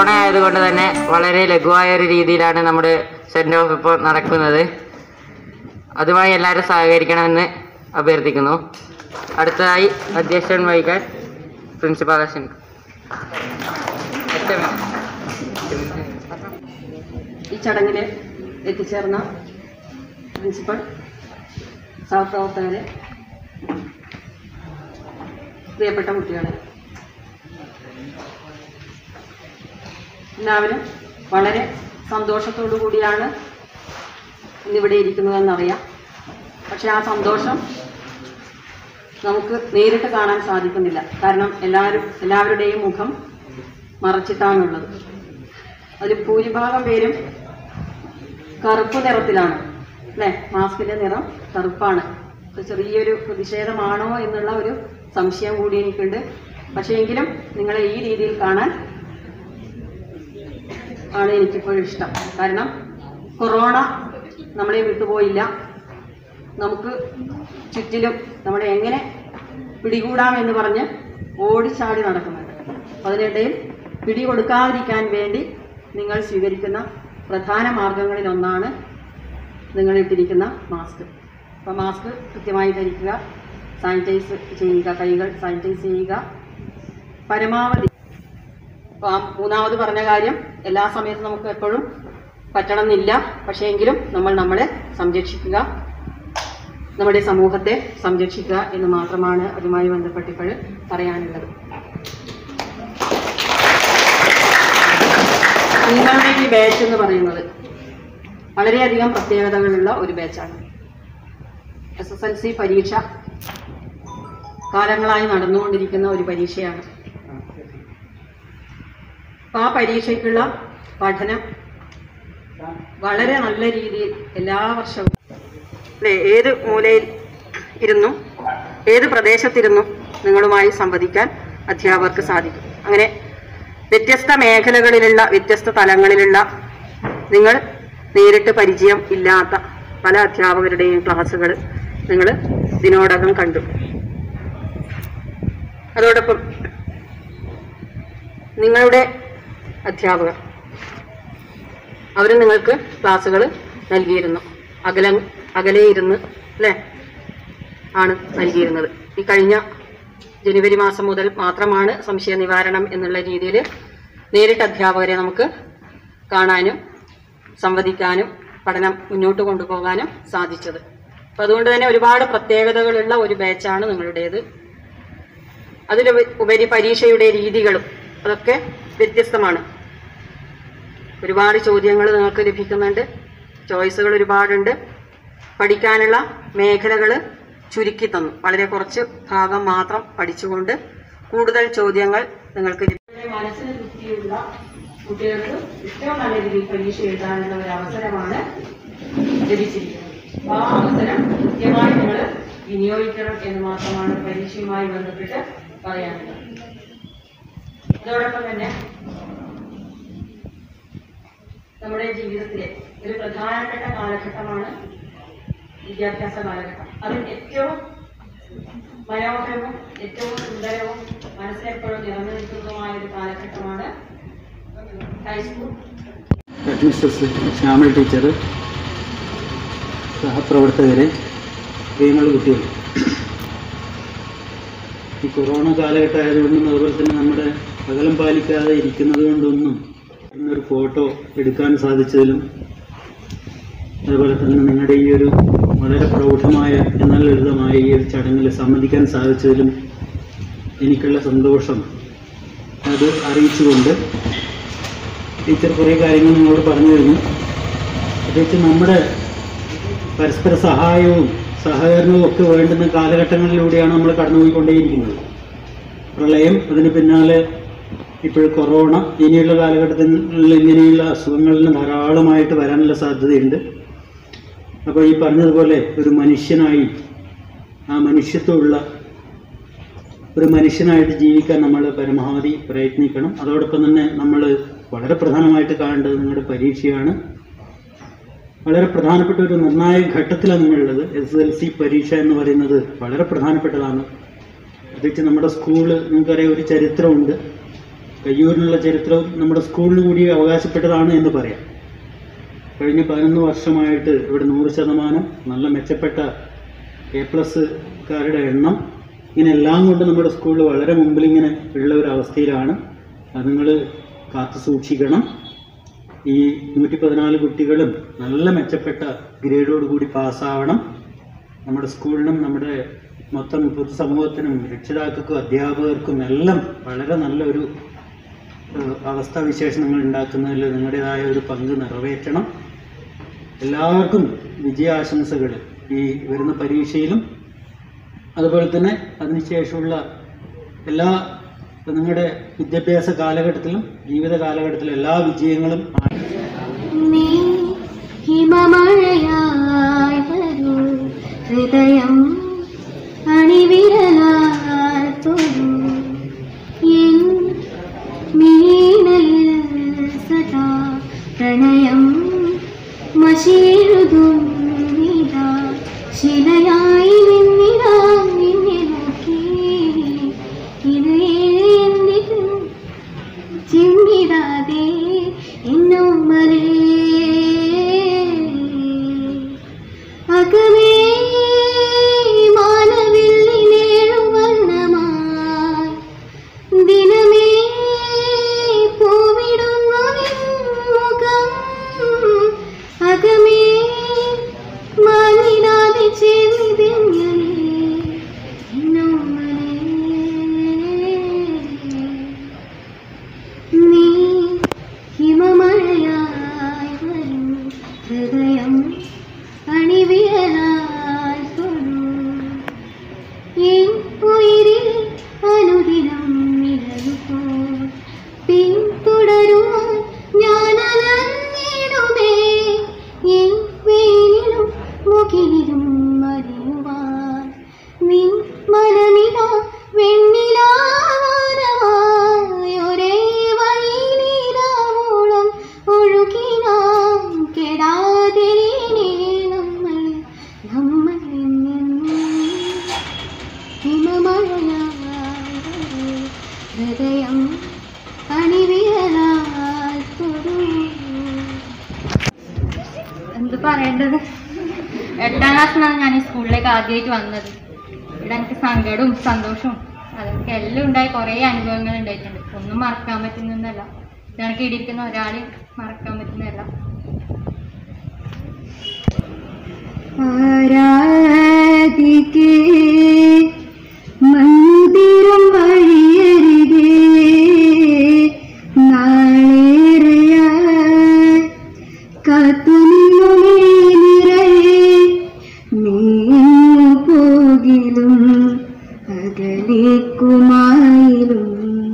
Corona ആയതുകൊണ്ട് തന്നെ വളരെ ലഘുവായ ഒരു രീതിയിലാണ് നമ്മുടെ സെൻഡ് ഓഫ് ഇപ്പോൾ നടക്കുന്നത് അതുമായി എല്ലാവരും സഹകരിക്കണമെന്ന് അഭ്യർത്ഥിക്കുന്നു അടുത്തതായി അധ്യക്ഷൻ വഹിക്കാൻ പ്രിൻസിപ്പാൾ ക്ഷണിക്കും ഈ ചടങ്ങിൽ എത്തിച്ചേർന്ന പ്രിൻസിപ്പൽ സഹപ്രവർത്തകരെ പ്രിയപ്പെട്ട കുട്ടികളെ എല്ലാവരും വളരെ സന്തോഷത്തോടു കൂടിയാണ് ഇന്നിവിടെ ഇരിക്കുന്നതെന്നറിയാം പക്ഷെ ആ സന്തോഷം നമുക്ക് നേരിട്ട് കാണാൻ സാധിക്കുന്നില്ല കാരണം എല്ലാവരും എല്ലാവരുടെയും മുഖം മറച്ചിട്ടാണുള്ളത് അതിൽ ഭൂരിഭാഗം പേരും കറുപ്പ് നിറത്തിലാണ് അല്ലേ മാസ്കിന്റെ നിറം കറുപ്പാണ് ഇത് ചെറിയൊരു പ്രതിഷേധമാണോ എന്നുള്ള ഒരു സംശയം കൂടി എനിക്കുണ്ട് പക്ഷേ എങ്കിലും നിങ്ങളെ ഈ രീതിയിൽ കാണാൻ ആണ് എനിക്കിപ്പോഴും ഇഷ്ടം കാരണം കൊറോണ നമ്മളെ വിട്ടുപോയില്ല നമുക്ക് ചുറ്റിലും നമ്മളെ എങ്ങനെ പിടികൂടാമെന്ന് പറഞ്ഞ് ഓടിച്ചാടി നടക്കുന്നുണ്ട് അപ്പോൾ അതിനിടയിൽ പിടികൊടുക്കാതിരിക്കാൻ വേണ്ടി നിങ്ങൾ സ്വീകരിക്കുന്ന പ്രധാന മാർഗങ്ങളിലൊന്നാണ് നിങ്ങൾ ഇട്ടിരിക്കുന്ന മാസ്ക് അപ്പോൾ മാസ്ക് കൃത്യമായി ധരിക്കുക സാനിറ്റൈസ് ചെയ്യുക കൈകൾ സാനിറ്റൈസ് ചെയ്യുക പരമാവധി അപ്പോൾ ആ മൂന്നാമത് പറഞ്ഞ കാര്യം എല്ലാ സമയത്തും നമുക്ക് എപ്പോഴും പറ്റണമെന്നില്ല പക്ഷേ എങ്കിലും നമ്മൾ നമ്മളെ സംരക്ഷിക്കുക നമ്മുടെ സമൂഹത്തെ സംരക്ഷിക്കുക എന്ന് മാത്രമാണ് അതുമായി ബന്ധപ്പെട്ട് ഇപ്പോൾ പറയാനുള്ളത് നിങ്ങളുടെ ഈ ബാച്ച് എന്ന് പറയുന്നത് വളരെയധികം പ്രത്യേകതകളുള്ള ഒരു ബാച്ചാണ് എസ് എസ് എൽ സി പരീക്ഷ കാലങ്ങളായി നടന്നുകൊണ്ടിരിക്കുന്ന ഒരു പരീക്ഷയാണ് അപ്പൊ ആ പരീക്ഷയ്ക്കുള്ള പഠനം വളരെ നല്ല രീതിയിൽ എല്ലാ വർഷവും അല്ലേ ഏത് മൂലയിൽ ഇരുന്നും ഏത് പ്രദേശത്തിരുന്നും നിങ്ങളുമായി സംവദിക്കാൻ അധ്യാപകർക്ക് സാധിക്കും അങ്ങനെ വ്യത്യസ്ത മേഖലകളിലുള്ള വ്യത്യസ്ത തലങ്ങളിലുള്ള നിങ്ങൾ നേരിട്ട് പരിചയം ഇല്ലാത്ത പല അധ്യാപകരുടെയും ക്ലാസ്സുകൾ നിങ്ങൾ ഇതിനോടകം കണ്ടു അതോടൊപ്പം നിങ്ങളുടെ അധ്യാപകർ അവർ നിങ്ങൾക്ക് ക്ലാസ്സുകൾ നൽകിയിരുന്നു അകല അകലെ ഇരുന്ന് അല്ലേ ആണ് നൽകിയിരുന്നത് ഈ കഴിഞ്ഞ ജനുവരി മാസം മുതൽ മാത്രമാണ് സംശയ നിവാരണം എന്നുള്ള രീതിയിൽ നേരിട്ട് അധ്യാപകരെ നമുക്ക് കാണാനും സംവദിക്കാനും പഠനം മുന്നോട്ട് കൊണ്ടുപോകാനും സാധിച്ചത് അപ്പം അതുകൊണ്ട് തന്നെ ഒരുപാട് പ്രത്യേകതകളുള്ള ഒരു ബാച്ചാണ് നിങ്ങളുടേത് അതിലുപ ഉപരി പരീക്ഷയുടെ രീതികളും അതൊക്കെ വ്യത്യസ്തമാണ് ഒരുപാട് ചോദ്യങ്ങൾ നിങ്ങൾക്ക് ലഭിക്കുന്നുണ്ട് ചോയ്സുകൾ ഒരുപാടുണ്ട് പഠിക്കാനുള്ള മേഖലകൾ ചുരുക്കി തന്നു വളരെ കുറച്ച് ഭാഗം മാത്രം പഠിച്ചുകൊണ്ട് കൂടുതൽ ചോദ്യങ്ങൾ നിങ്ങൾക്ക് മനസ്സിന് തൃപ്തിയുള്ള കുട്ടികൾക്ക് ഏറ്റവും നല്ല രീതിയിൽ പരീക്ഷ എഴുതാനുള്ള ഒരു അവസരമാണ് ലഭിച്ചിരിക്കുന്നത് അപ്പൊ ആ അവസരം കൃത്യമായി നിങ്ങൾ വിനിയോഗിക്കണം എന്ന് മാത്രമാണ് പരീക്ഷയുമായി ബന്ധപ്പെട്ട് പറയാനുള്ളത് അതോടൊപ്പം തന്നെ നമ്മുടെ ജീവിതത്തിലെ ഒരു പ്രധാനപ്പെട്ട കാലഘട്ടമാണ് വിദ്യാഭ്യാസ കാലഘട്ടം അതിൽ ഏറ്റവും മനോഹരവും ഏറ്റവും സുന്ദരവും മനസ്സിലെപ്പോഴും നിറഞ്ഞു നിൽക്കുന്നതുമായ ഒരു കാലഘട്ടമാണ് high school head mistress Shyamal teacher സഹപ്രവർത്തകരെ പ്രിയമുള്ള കുട്ടികൾ ഈ കൊറോണ കാലഘട്ടം ആയതുകൊണ്ടും അതുപോലെ തന്നെ നമ്മുടെ അകലം പാലിക്കാതെ ഇരിക്കുന്നത് കൊണ്ടൊന്നും ഇന്നൊരു ഫോട്ടോ എടുക്കാൻ സാധിച്ചതിലും അതുപോലെ തന്നെ നിങ്ങളുടെ ഈ ഒരു വളരെ പ്രൗഢമായ എന്നാൽ ലളിതമായ ഈ ഒരു ചടങ്ങിൽ സംബന്ധിക്കാൻ സാധിച്ചതിലും എനിക്കുള്ള സന്തോഷം അത് അറിയിച്ചുകൊണ്ട് ടീച്ചർ കുറേ കാര്യങ്ങൾ നിങ്ങളോട് പറഞ്ഞു തരുന്നു പ്രത്യേകിച്ച് നമ്മുടെ പരസ്പര സഹായവും സഹകരണവും ഒക്കെ വേണ്ടുന്ന കാലഘട്ടങ്ങളിലൂടെയാണ് നമ്മൾ കടന്നുപോയിക്കൊണ്ടേയിരിക്കുന്നത് പ്രളയം അതിന് പിന്നാലെ ഇപ്പോൾ കൊറോണ ഇനിയുള്ള കാലഘട്ടത്തിൽ ഇങ്ങനെയുള്ള അസുഖങ്ങളിൽ ധാരാളമായിട്ട് വരാനുള്ള സാധ്യതയുണ്ട് അപ്പോൾ ഈ പറഞ്ഞതുപോലെ ഒരു മനുഷ്യനായി ആ മനുഷ്യത്വമുള്ള ഒരു മനുഷ്യനായിട്ട് ജീവിക്കാൻ നമ്മൾ പരമാവധി പ്രയത്നിക്കണം അതോടൊപ്പം തന്നെ നമ്മൾ വളരെ പ്രധാനമായിട്ട് കാണേണ്ടത് നിങ്ങളുടെ പരീക്ഷയാണ് വളരെ പ്രധാനപ്പെട്ട ഒരു നിർണായക ഘട്ടത്തിലാണ് നിങ്ങളുള്ളത് എസ് എൽ സി പരീക്ഷ എന്ന് പറയുന്നത് വളരെ പ്രധാനപ്പെട്ടതാണ് പ്രത്യേകിച്ച് നമ്മുടെ സ്കൂള് നിങ്ങൾക്കറിയാം ഒരു ചരിത്രമുണ്ട് കയ്യൂരിനുള്ള ചരിത്രവും നമ്മുടെ സ്കൂളിന് കൂടി അവകാശപ്പെട്ടതാണ് എന്ന് പറയാം കഴിഞ്ഞ പതിനൊന്ന് വർഷമായിട്ട് ഇവിടെ നൂറ് ശതമാനം നല്ല മെച്ചപ്പെട്ട എ പ്ലസ്കാരുടെ എണ്ണം ഇങ്ങനെ എല്ലാം കൊണ്ട് നമ്മുടെ സ്കൂളിൽ വളരെ മുമ്പിൽ ഇങ്ങനെ ഉള്ള ഒരു അവസ്ഥയിലാണ് അത് നിങ്ങൾ കാത്തു സൂക്ഷിക്കണം ഈ നൂറ്റി പതിനാല് കുട്ടികളും നല്ല മെച്ചപ്പെട്ട ഗ്രേഡോട് കൂടി പാസ്സാവണം നമ്മുടെ സ്കൂളിനും നമ്മുടെ മൊത്തം പൊതുസമൂഹത്തിനും രക്ഷിതാക്കൾക്കും അധ്യാപകർക്കും എല്ലാം വളരെ നല്ലൊരു ഏഹ്, അവസ്ഥാവിശേഷങ്ങൾ ഉണ്ടാക്കുന്നതിൽ നിങ്ങളുടേതായ ഒരു പങ്ക് നിറവേറ്റണം എല്ലാവർക്കും വിജയാശംസകൾ ഈ വരുന്ന പരീക്ഷയിലും അതുപോലെ തന്നെ അതിനുശേഷമുള്ള എല്ലാ നിങ്ങളുടെ വിദ്യാഭ്യാസ കാലഘട്ടത്തിലും ജീവിത കാലഘട്ടത്തിലും എല്ലാ വിജയങ്ങളും നീ ഹിമമഴയായി വരൂ ഹൃദയം അണിവിരലാൽ തൊടൂ എൻ മീനയിൽ സദാ പ്രണയം മഷീഴുതും നീതാ ശിലയായി നിന്നിടാ നിന്നെ നോക്കി ഇത് എന്തിന് ചിമ്മിടാതെ എന്നോമലേ അകമേ മാനവില്ലിനേഴു വർണ്ണമായി ദിനമേ പൂവിടുന്നു നിൻ മുഖം അകമേ മാനിടാതെ ചെവിതെങ്ങനെ എന്നോമലേ നീ ഹിമമഴയായി വരൂ ഹൃദയം അണിവിരലായി തൊടൂ എൻ ഉയിരിൽ അനുദിനം നിഴലുപോ പിന്തുടരുവാൻ ഞാൻ അലഞ്ഞിടുമേ എൻ വേനിലും മുകിലിലും അറിയുവാൻ നിൻ മനമിതാ വെണ്ണിലാവാരമായി ഒരേ വഴിയിലാവോളം ഒഴുകിനാം കെടാതെ നമ്മൾ നമ്മൾ ഹിമമഴയായി ഹൃദയം അണിവിരലാൽ തൊടൂ എന്ത് പറയേണ്ടത് എട്ടാം ക്ലാസ്സിലാണ് ഞാൻ ഈ സ്കൂളിലേക്ക് ആദ്യമായിട്ട് വന്നത് ഇവിടെ എനിക്ക് സങ്കടവും സന്തോഷവും അതൊക്കെ എല്ലാം ഉണ്ടായി കുറേ അനുഭവങ്ങൾ ഉണ്ടായിട്ടുണ്ട് ഒന്നും മറക്കാൻ പറ്റുന്നതല്ല ഞങ്ങൾക്ക് ഇടിയിരിക്കുന്ന ഒരാളെയും മറക്കാൻ പറ്റുന്നതല്ല ആരാധിക്കേ മന്ദിരം വഴിയരികെ നാളേറെയായി കാത്തുനിന്നുമേ നിറയെ നീങ്ങു പോകിലും അകലേക്കുമായിലും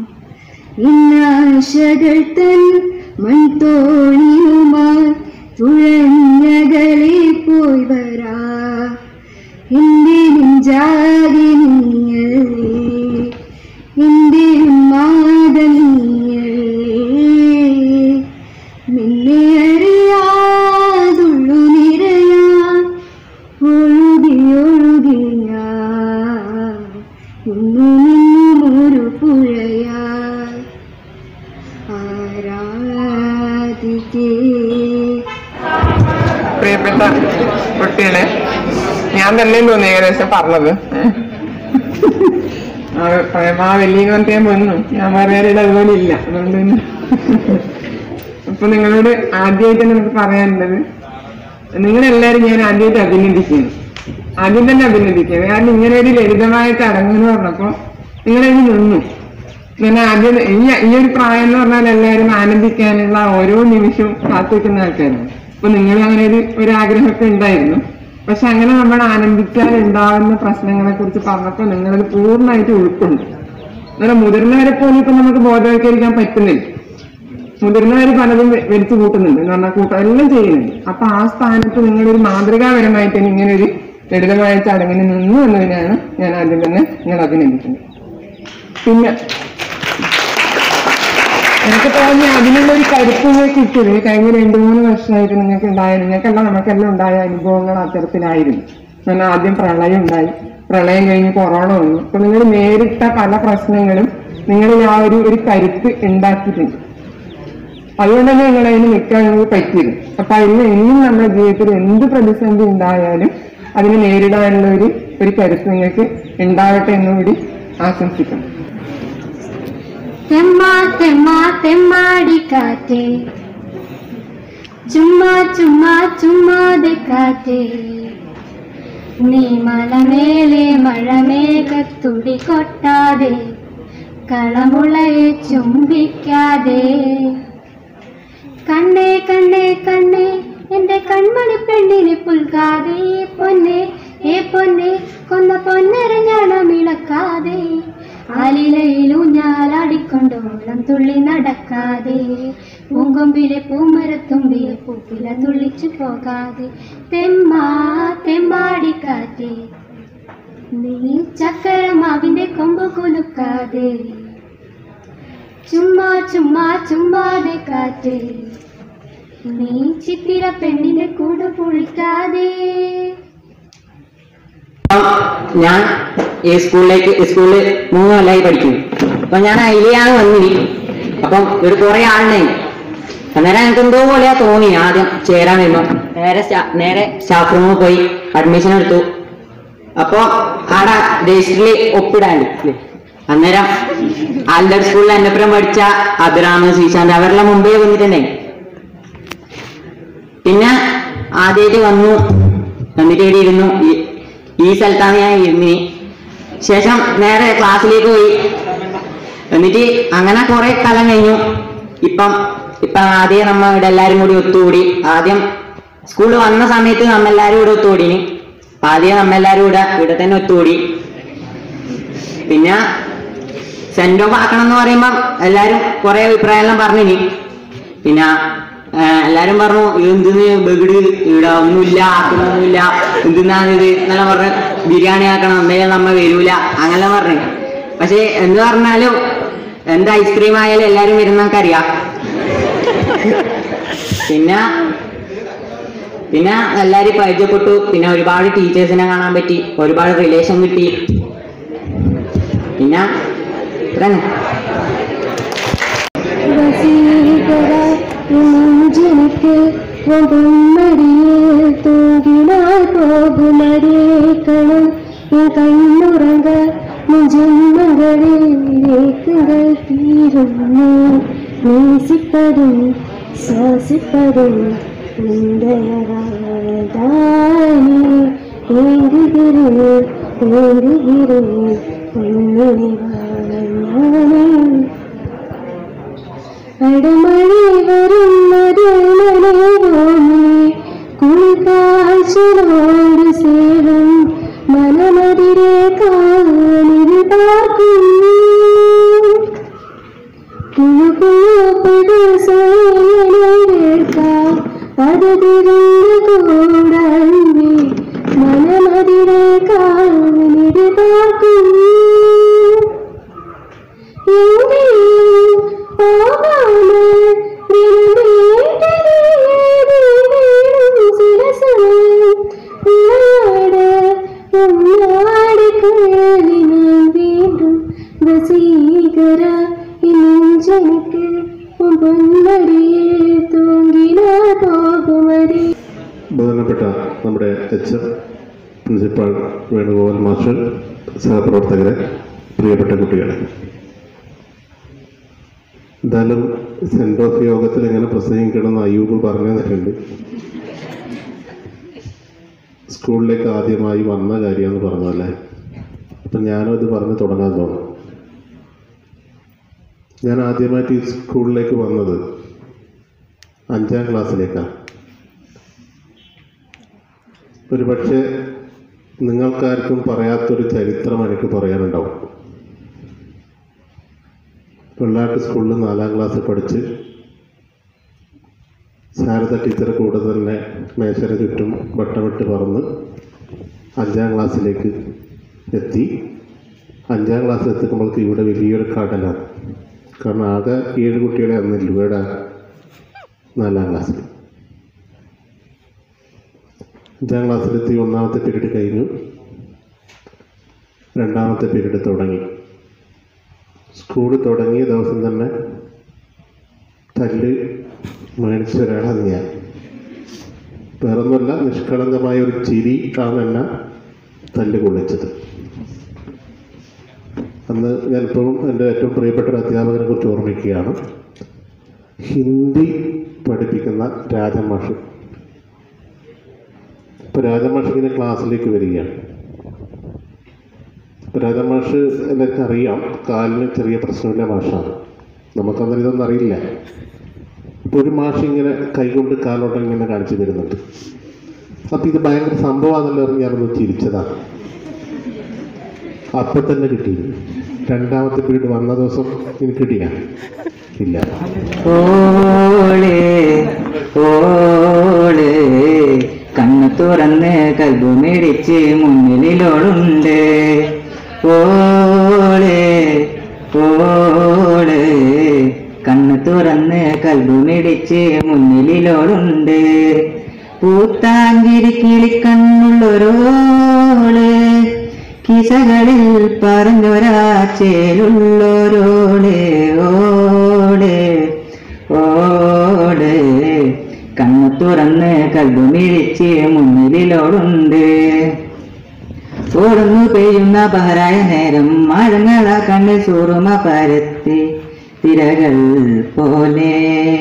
ഇന്നാശകൾ തൻ മൺതോണിയുമായി തുഴഞ്ഞകലെ പോയി വരാ എന്റെ നെഞ്ചാകെ നീയല്ലേ എന്റെ മാതനീയല്ലേ നിന്നെ അറിയാതുള്ളു നിറയാൻ ഒഴുകി ഒഴുകി ഞാൻ ഇന്നും ഇന്നും ഒരു പുഴയായി ആരാധിക്കേ പ്രിയപ്പെട്ട കുട്ടികളെ ഞാൻ തന്നെ തോന്നി ഏകദേശം പറഞ്ഞത് ആ പ്രേമ വലിയ ഞാൻ വന്നു ഞാൻ പറയാനില്ല അതുപോലെ ഇല്ല അതുകൊണ്ട് പിന്നെ അപ്പൊ നിങ്ങളോട് ആദ്യമായിട്ട് നമുക്ക് പറയാനുള്ളത് നിങ്ങളെല്ലാരും ഞാൻ ആദ്യമായിട്ട് അഭിനന്ദിക്കുന്നു ആദ്യം തന്നെ അഭിനന്ദിക്കുന്നു കാരണം ഇങ്ങനെ ഒരു ലളിതമായ ചടങ്ങ് എന്ന് പറഞ്ഞപ്പോ നിങ്ങളതിന് നിന്നു ഞാൻ ആദ്യം ഈ ഈ ഒരു പ്രായം എന്ന് പറഞ്ഞാൽ എല്ലാവരും ആനന്ദിക്കാനുള്ള ഓരോ നിമിഷവും കാത്തിരിക്കുന്ന ആൾക്കാരാണ് അപ്പൊ നിങ്ങൾ അങ്ങനെ ഒരു ഒരു ആഗ്രഹമൊക്കെ ഉണ്ടായിരുന്നു പക്ഷെ അങ്ങനെ നമ്മൾ ആനന്ദിച്ചാൽ ഉണ്ടാവുന്ന പ്രശ്നങ്ങളെ കുറിച്ച് പറഞ്ഞപ്പോൾ നിങ്ങളത് പൂർണ്ണമായിട്ട് ഉൾക്കൊണ്ടു എന്നാൽ മുതിർന്നവരെ പോലും ഇപ്പൊ നമുക്ക് ബോധവൽക്കരിക്കാൻ പറ്റുന്നില്ല മുതിർന്നവർ പലതും വെ- വെടിച്ചു കൂട്ടുന്നുണ്ട് എന്ന് പറഞ്ഞാൽ കൂട്ടം എല്ലാം ചെയ്യുന്നുണ്ട് അപ്പൊ ആ സ്ഥാനത്ത് നിങ്ങളൊരു മാതൃകാപരമായിട്ട് ഇങ്ങനെ ഒരു ലളിതമായ ചടങ്ങിന് നിന്നു എന്നതിനാണ് ഞാൻ ആദ്യം തന്നെ നിങ്ങൾ അഭിനന്ദിക്കുന്നത് പിന്നെ എനിക്ക് തോന്നി അതിനുള്ള ഒരു കരുത്ത് നിങ്ങൾക്ക് കിട്ടിയത് കഴിഞ്ഞ രണ്ടു മൂന്ന് വർഷമായിട്ട് നിങ്ങൾക്ക് ഉണ്ടായ നിങ്ങൾക്കെല്ലാം നമുക്കെല്ലാം ഉണ്ടായ അനുഭവങ്ങൾ അത്തരത്തിലായിരുന്നു ഞാൻ ആദ്യം പ്രളയം ഉണ്ടായി പ്രളയം കഴിഞ്ഞ് കൊറോണ വന്നു അപ്പൊ നിങ്ങൾ നേരിട്ട പല പ്രശ്നങ്ങളും നിങ്ങളിൽ ആ ഒരു ഒരു കരുത്ത് ഉണ്ടാക്കിയിട്ടുണ്ട് അതുകൊണ്ട് തന്നെ നിങ്ങൾ അതിന് നിൽക്കാൻ നിങ്ങൾക്ക് പറ്റിയത് അപ്പൊ അതിന് ഇന്നും നമ്മുടെ ജീവിതത്തിൽ എന്ത് പ്രതിസന്ധി ഉണ്ടായാലും അതിനെ നേരിടാനുള്ള ഒരു ഒരു കരുത്ത് നിങ്ങൾക്ക് ഉണ്ടാവട്ടെ എന്നുകൂടി ആശംസിക്കണം തെമ്മാ തെമ്മാ തെമ്മാടിക്കാറ്റേ ചുമ്മാ ചുമ്മാ ചുമ്മാതെ കാറ്റേ നീ മലമേലെ മഴമേഘത്തുടി കൊട്ടാതെ കളമുളയെ ചുംബിക്കാതെ കണ്ണേ കണ്ണേ കണ്ണേ എന്റെ കൺമണി പെണ്ണിനെ പുൽകാതെ പൊന്നെ ഏ പൊന്നെ കൊന്ന പൊന്നരഞ്ഞാണം ഇളക്കാതെ ആലിലയിലൂഞ്ഞാലാടിക്കൊണ്ടോളം തുള്ളി നടക്കാതെ പൂങ്കൊമ്പിലെ പൂമരത്തുമ്പിലെ പൂപ്പില തുള്ളിച്ചു പോകാതെ തെമ്മാ തെമ്മാടിക്കാറ്റേ നീ ചക്കരമാവിന്റെ കൊമ്പ് കുലുക്കാതെ ചുമ്മാ ചുമ്മാ ചുമ്മാതെ കാറ്റ് നീ ചിത്തിര പെണ്ണിന്റെ കൂട് പൊളിക്കാതെ അപ്പം ഞാൻ ഈ സ്കൂളിലേക്ക് സ്കൂളിൽ മൂന്ന് കൊല്ലമായി പഠിക്കുന്നു അപ്പൊ ഞാൻ അതിലെയാണ് വന്നിരി അപ്പം ഒരു കുറെ ആളുണ്ടായി അന്നേരം എനിക്ക് എന്തോ പോലെയാ തോന്നി ആദ്യം ചേരാൻ വരുമ്പോ നേരെ സ്റ്റാ- നേരെ സ്റ്റാഫ് റൂമിൽ പോയി അഡ്മിഷൻ എടുത്തു അപ്പൊ ആടെ രജിസ്റ്ററിൽ ഒപ്പിടാണ്ട് അന്നേരം ആൽഡർ സ്കൂളിൽ എന്നെപ്പുറം പഠിച്ച അബ്രാം ശ്രീശാന്ത് അവരെല്ലാം മുമ്പേ വന്നിട്ടുണ്ടായി പിന്നെ ആദ്യമായിട്ട് വന്നു എന്നിട്ട് ഇവിടെ ഇരുന്നു ഈ- ഈ സ്ഥലത്താണ് ഞാൻ ഇരുന്നിന് ശേഷം നേരെ ക്ലാസ്സിലേക്ക് പോയി എന്നിട്ട് അങ്ങനെ കുറെ കാലം കഴിഞ്ഞു ഇപ്പം ഇപ്പം ആദ്യം നമ്മ ഇവിടെ എല്ലാരും കൂടി ഒത്തുകൂടി ആദ്യം സ്കൂളിൽ വന്ന സമയത്ത് നമ്മെല്ലാരും ഇവിടെ ഒത്തുകൂടിന് ആദ്യം നമ്മെല്ലാരും ഇവിടെ ഇവിടെ തന്നെ ഒത്തുകൂടി പിന്നെ സെന്റ് ഓഫ് ആക്കണം എന്ന് പറയുമ്പം എല്ലാരും കുറെ അഭിപ്രായമെല്ലാം പറഞ്ഞിനി പിന്നെ ആ, എല്ലാരും പറഞ്ഞു എന്തിന് ബഗിട് ഇവിടെ ഒന്നുമില്ല ആക്കണമൊന്നുമില്ല എന്തിനാണിത് എന്നെല്ലാം പറഞ്ഞ് ബിരിയാണി ആക്കണം എന്തായാലും നമ്മ വരൂല അങ്ങനെ പറഞ്ഞു പക്ഷെ എന്ത് പറഞ്ഞാലും എന്ത് ഐസ്ക്രീം ആയാലും എല്ലാരും വരുന്ന നമുക്കറിയാം പിന്നെ പിന്നെ എല്ലാരും പരിചയപ്പെട്ടു പിന്നെ ഒരുപാട് ടീച്ചേഴ്സിനെ കാണാൻ പറ്റി ഒരുപാട് റിലേഷൻ കിട്ടി പിന്നെ ഇത്രന്നെ നെഞ്ചിനിക്ക് പൊമ്മടിയിൽ തൂങ്ങിനാൽ പോകുമരേ കണം എൻ കണ്ണുറങ്ങ ജന്മങ്ങളിൽ രേഖകൾ തീരുന്നു നേസിപ്പതും ശ്വാസിപ്പതും നിന്ദയറാതാനി ഏറുകിരു ഏറുകിരു ഒന്നിനെ വാഴാനേ അടമഴി വരുന്നൊരു മനോമി കുളിക്കാഴ്ചയോട് സേവം മനമതിരെ കാണിത് പാർക്കുന്നു കുഴുകുഴപ്പത് സോയനേൽക്കാം പതിരുന്ന കൂടമ്പി മനമതിരെ കാണിത് പാർക്കുന്നു പോകുമതി ബഹുമാനപ്പെട്ട നമ്മുടെ H M principal Venugopal master സഹപ്രവർത്തകരെ പ്രിയപ്പെട്ട കുട്ടികളെ എന്തായാലും സെൻറ് ഓഫ് യോഗത്തിൽ എങ്ങനെ പ്രസംഗിക്കണമെന്ന് അയ്യൂബ് പറഞ്ഞു തന്നിട്ടുണ്ട് സ്കൂളിലേക്ക് ആദ്യമായി വന്ന കാര്യമെന്ന് പറഞ്ഞതല്ലേ അപ്പം ഞാനും ഇത് പറഞ്ഞ് തുടങ്ങാൻ തോന്നുന്നു ഞാൻ ആദ്യമായിട്ട് ഈ സ്കൂളിലേക്ക് വന്നത് അഞ്ചാം ക്ലാസ്സിലേക്കാണ് ഒരുപക്ഷെ നിങ്ങൾക്കാർക്കും പറയാത്തൊരു ചരിത്രം എനിക്ക് പറയാനുണ്ടാവും വെള്ളാട്ട് സ്കൂളിൽ നാലാം ക്ലാസ്സിൽ പഠിച്ച് ശാരദ ടീച്ചർ കൂടെ തന്നെ മേശര ചുറ്റും വട്ടമിട്ട് പറന്ന് അഞ്ചാം ക്ലാസ്സിലേക്ക് എത്തി അഞ്ചാം ക്ലാസ്സിൽ എത്തിക്കുമ്പോഴേക്ക് ഇവിടെ വലിയൊരു കടലാണ് കാരണം ആകെ ഏഴ് കുട്ടികളെ അന്നില്ല ഇവിടെ നാലാം ക്ലാസ്സിൽ അഞ്ചാം ക്ലാസ്സിലെത്തി ഒന്നാമത്തെ പീരീഡ് കഴിഞ്ഞു രണ്ടാമത്തെ പീരീഡ് തുടങ്ങി സ്കൂൾ തുടങ്ങിയ ദിവസം തന്നെ തല്ല് മേടിച്ച ഒരാളാണ് ഞാൻ വേറൊന്നുമല്ല നിഷ്കളങ്കമായ ഒരു ചിരി ആണ് എന്നെ തല്ല് കൊള്ളിച്ചത് അന്ന് ഞാനിപ്പോഴും എൻ്റെ ഏറ്റവും പ്രിയപ്പെട്ട ഒരു അധ്യാപകനെ കുറിച്ച് ഓർമ്മിക്കുകയാണ് ഹിന്ദി പഠിപ്പിക്കുന്ന രാജമാഷ് ഇപ്പോൾ രാജമാഷ് ഇങ്ങനെ ക്ലാസ്സിലേക്ക് വരികയാണ് ഇപ്പോൾ രാജമാഷ് എല്ലാവർക്കും അറിയാം കാലിന് ചെറിയ പ്രശ്നമില്ല മാഷാണ് നമുക്കന്നേരം ഇതൊന്നും അറിയില്ല അപ്പോൾ ഒരു മാഷ് ഇങ്ങനെ കൈകൊണ്ട് കാലോട്ടം ഇങ്ങനെ കാണിച്ചു തരുന്നുണ്ട് അപ്പം ഇത് ഭയങ്കര സംഭവമാണെന്നല്ലോ പറഞ്ഞ് ഞാനൊന്ന് ചിരിച്ചതാണ് അപ്പം തന്നെ കിട്ടിയിരുന്നു രണ്ടാമത്തെ പീരീഡ് വന്ന ദിവസം എനിക്ക് കിട്ടിയ ഇല്ല ഓളേ ഓളേ കണ്ണു തുറന്ന് കൽബു മേടിച്ച് മുന്നിലോളുണ്ട് ഓളേ ഓളേ കണ്ണു തുറന്ന് കൽബു മേടിച്ച് മുന്നിലോളുണ്ട് പൂത്താങ്കിരി കിളിക്കണ്ണുള്ളൊരോള് കിസകളിൽ പറഞ്ഞൊരാച്ചേലുള്ളോരോളെ ഓടെ ഓടെ കണ്ണു തുറന്ന് കൽബുമിഴിച്ച് മുന്നിലോടുണ്ട് ഓടുന്നു പെയ്യുന്ന പഹരായ നേരം മഴങ്ങള കണ്ണ് സൂറുമ പരത്തി തിരകൾ പോലെ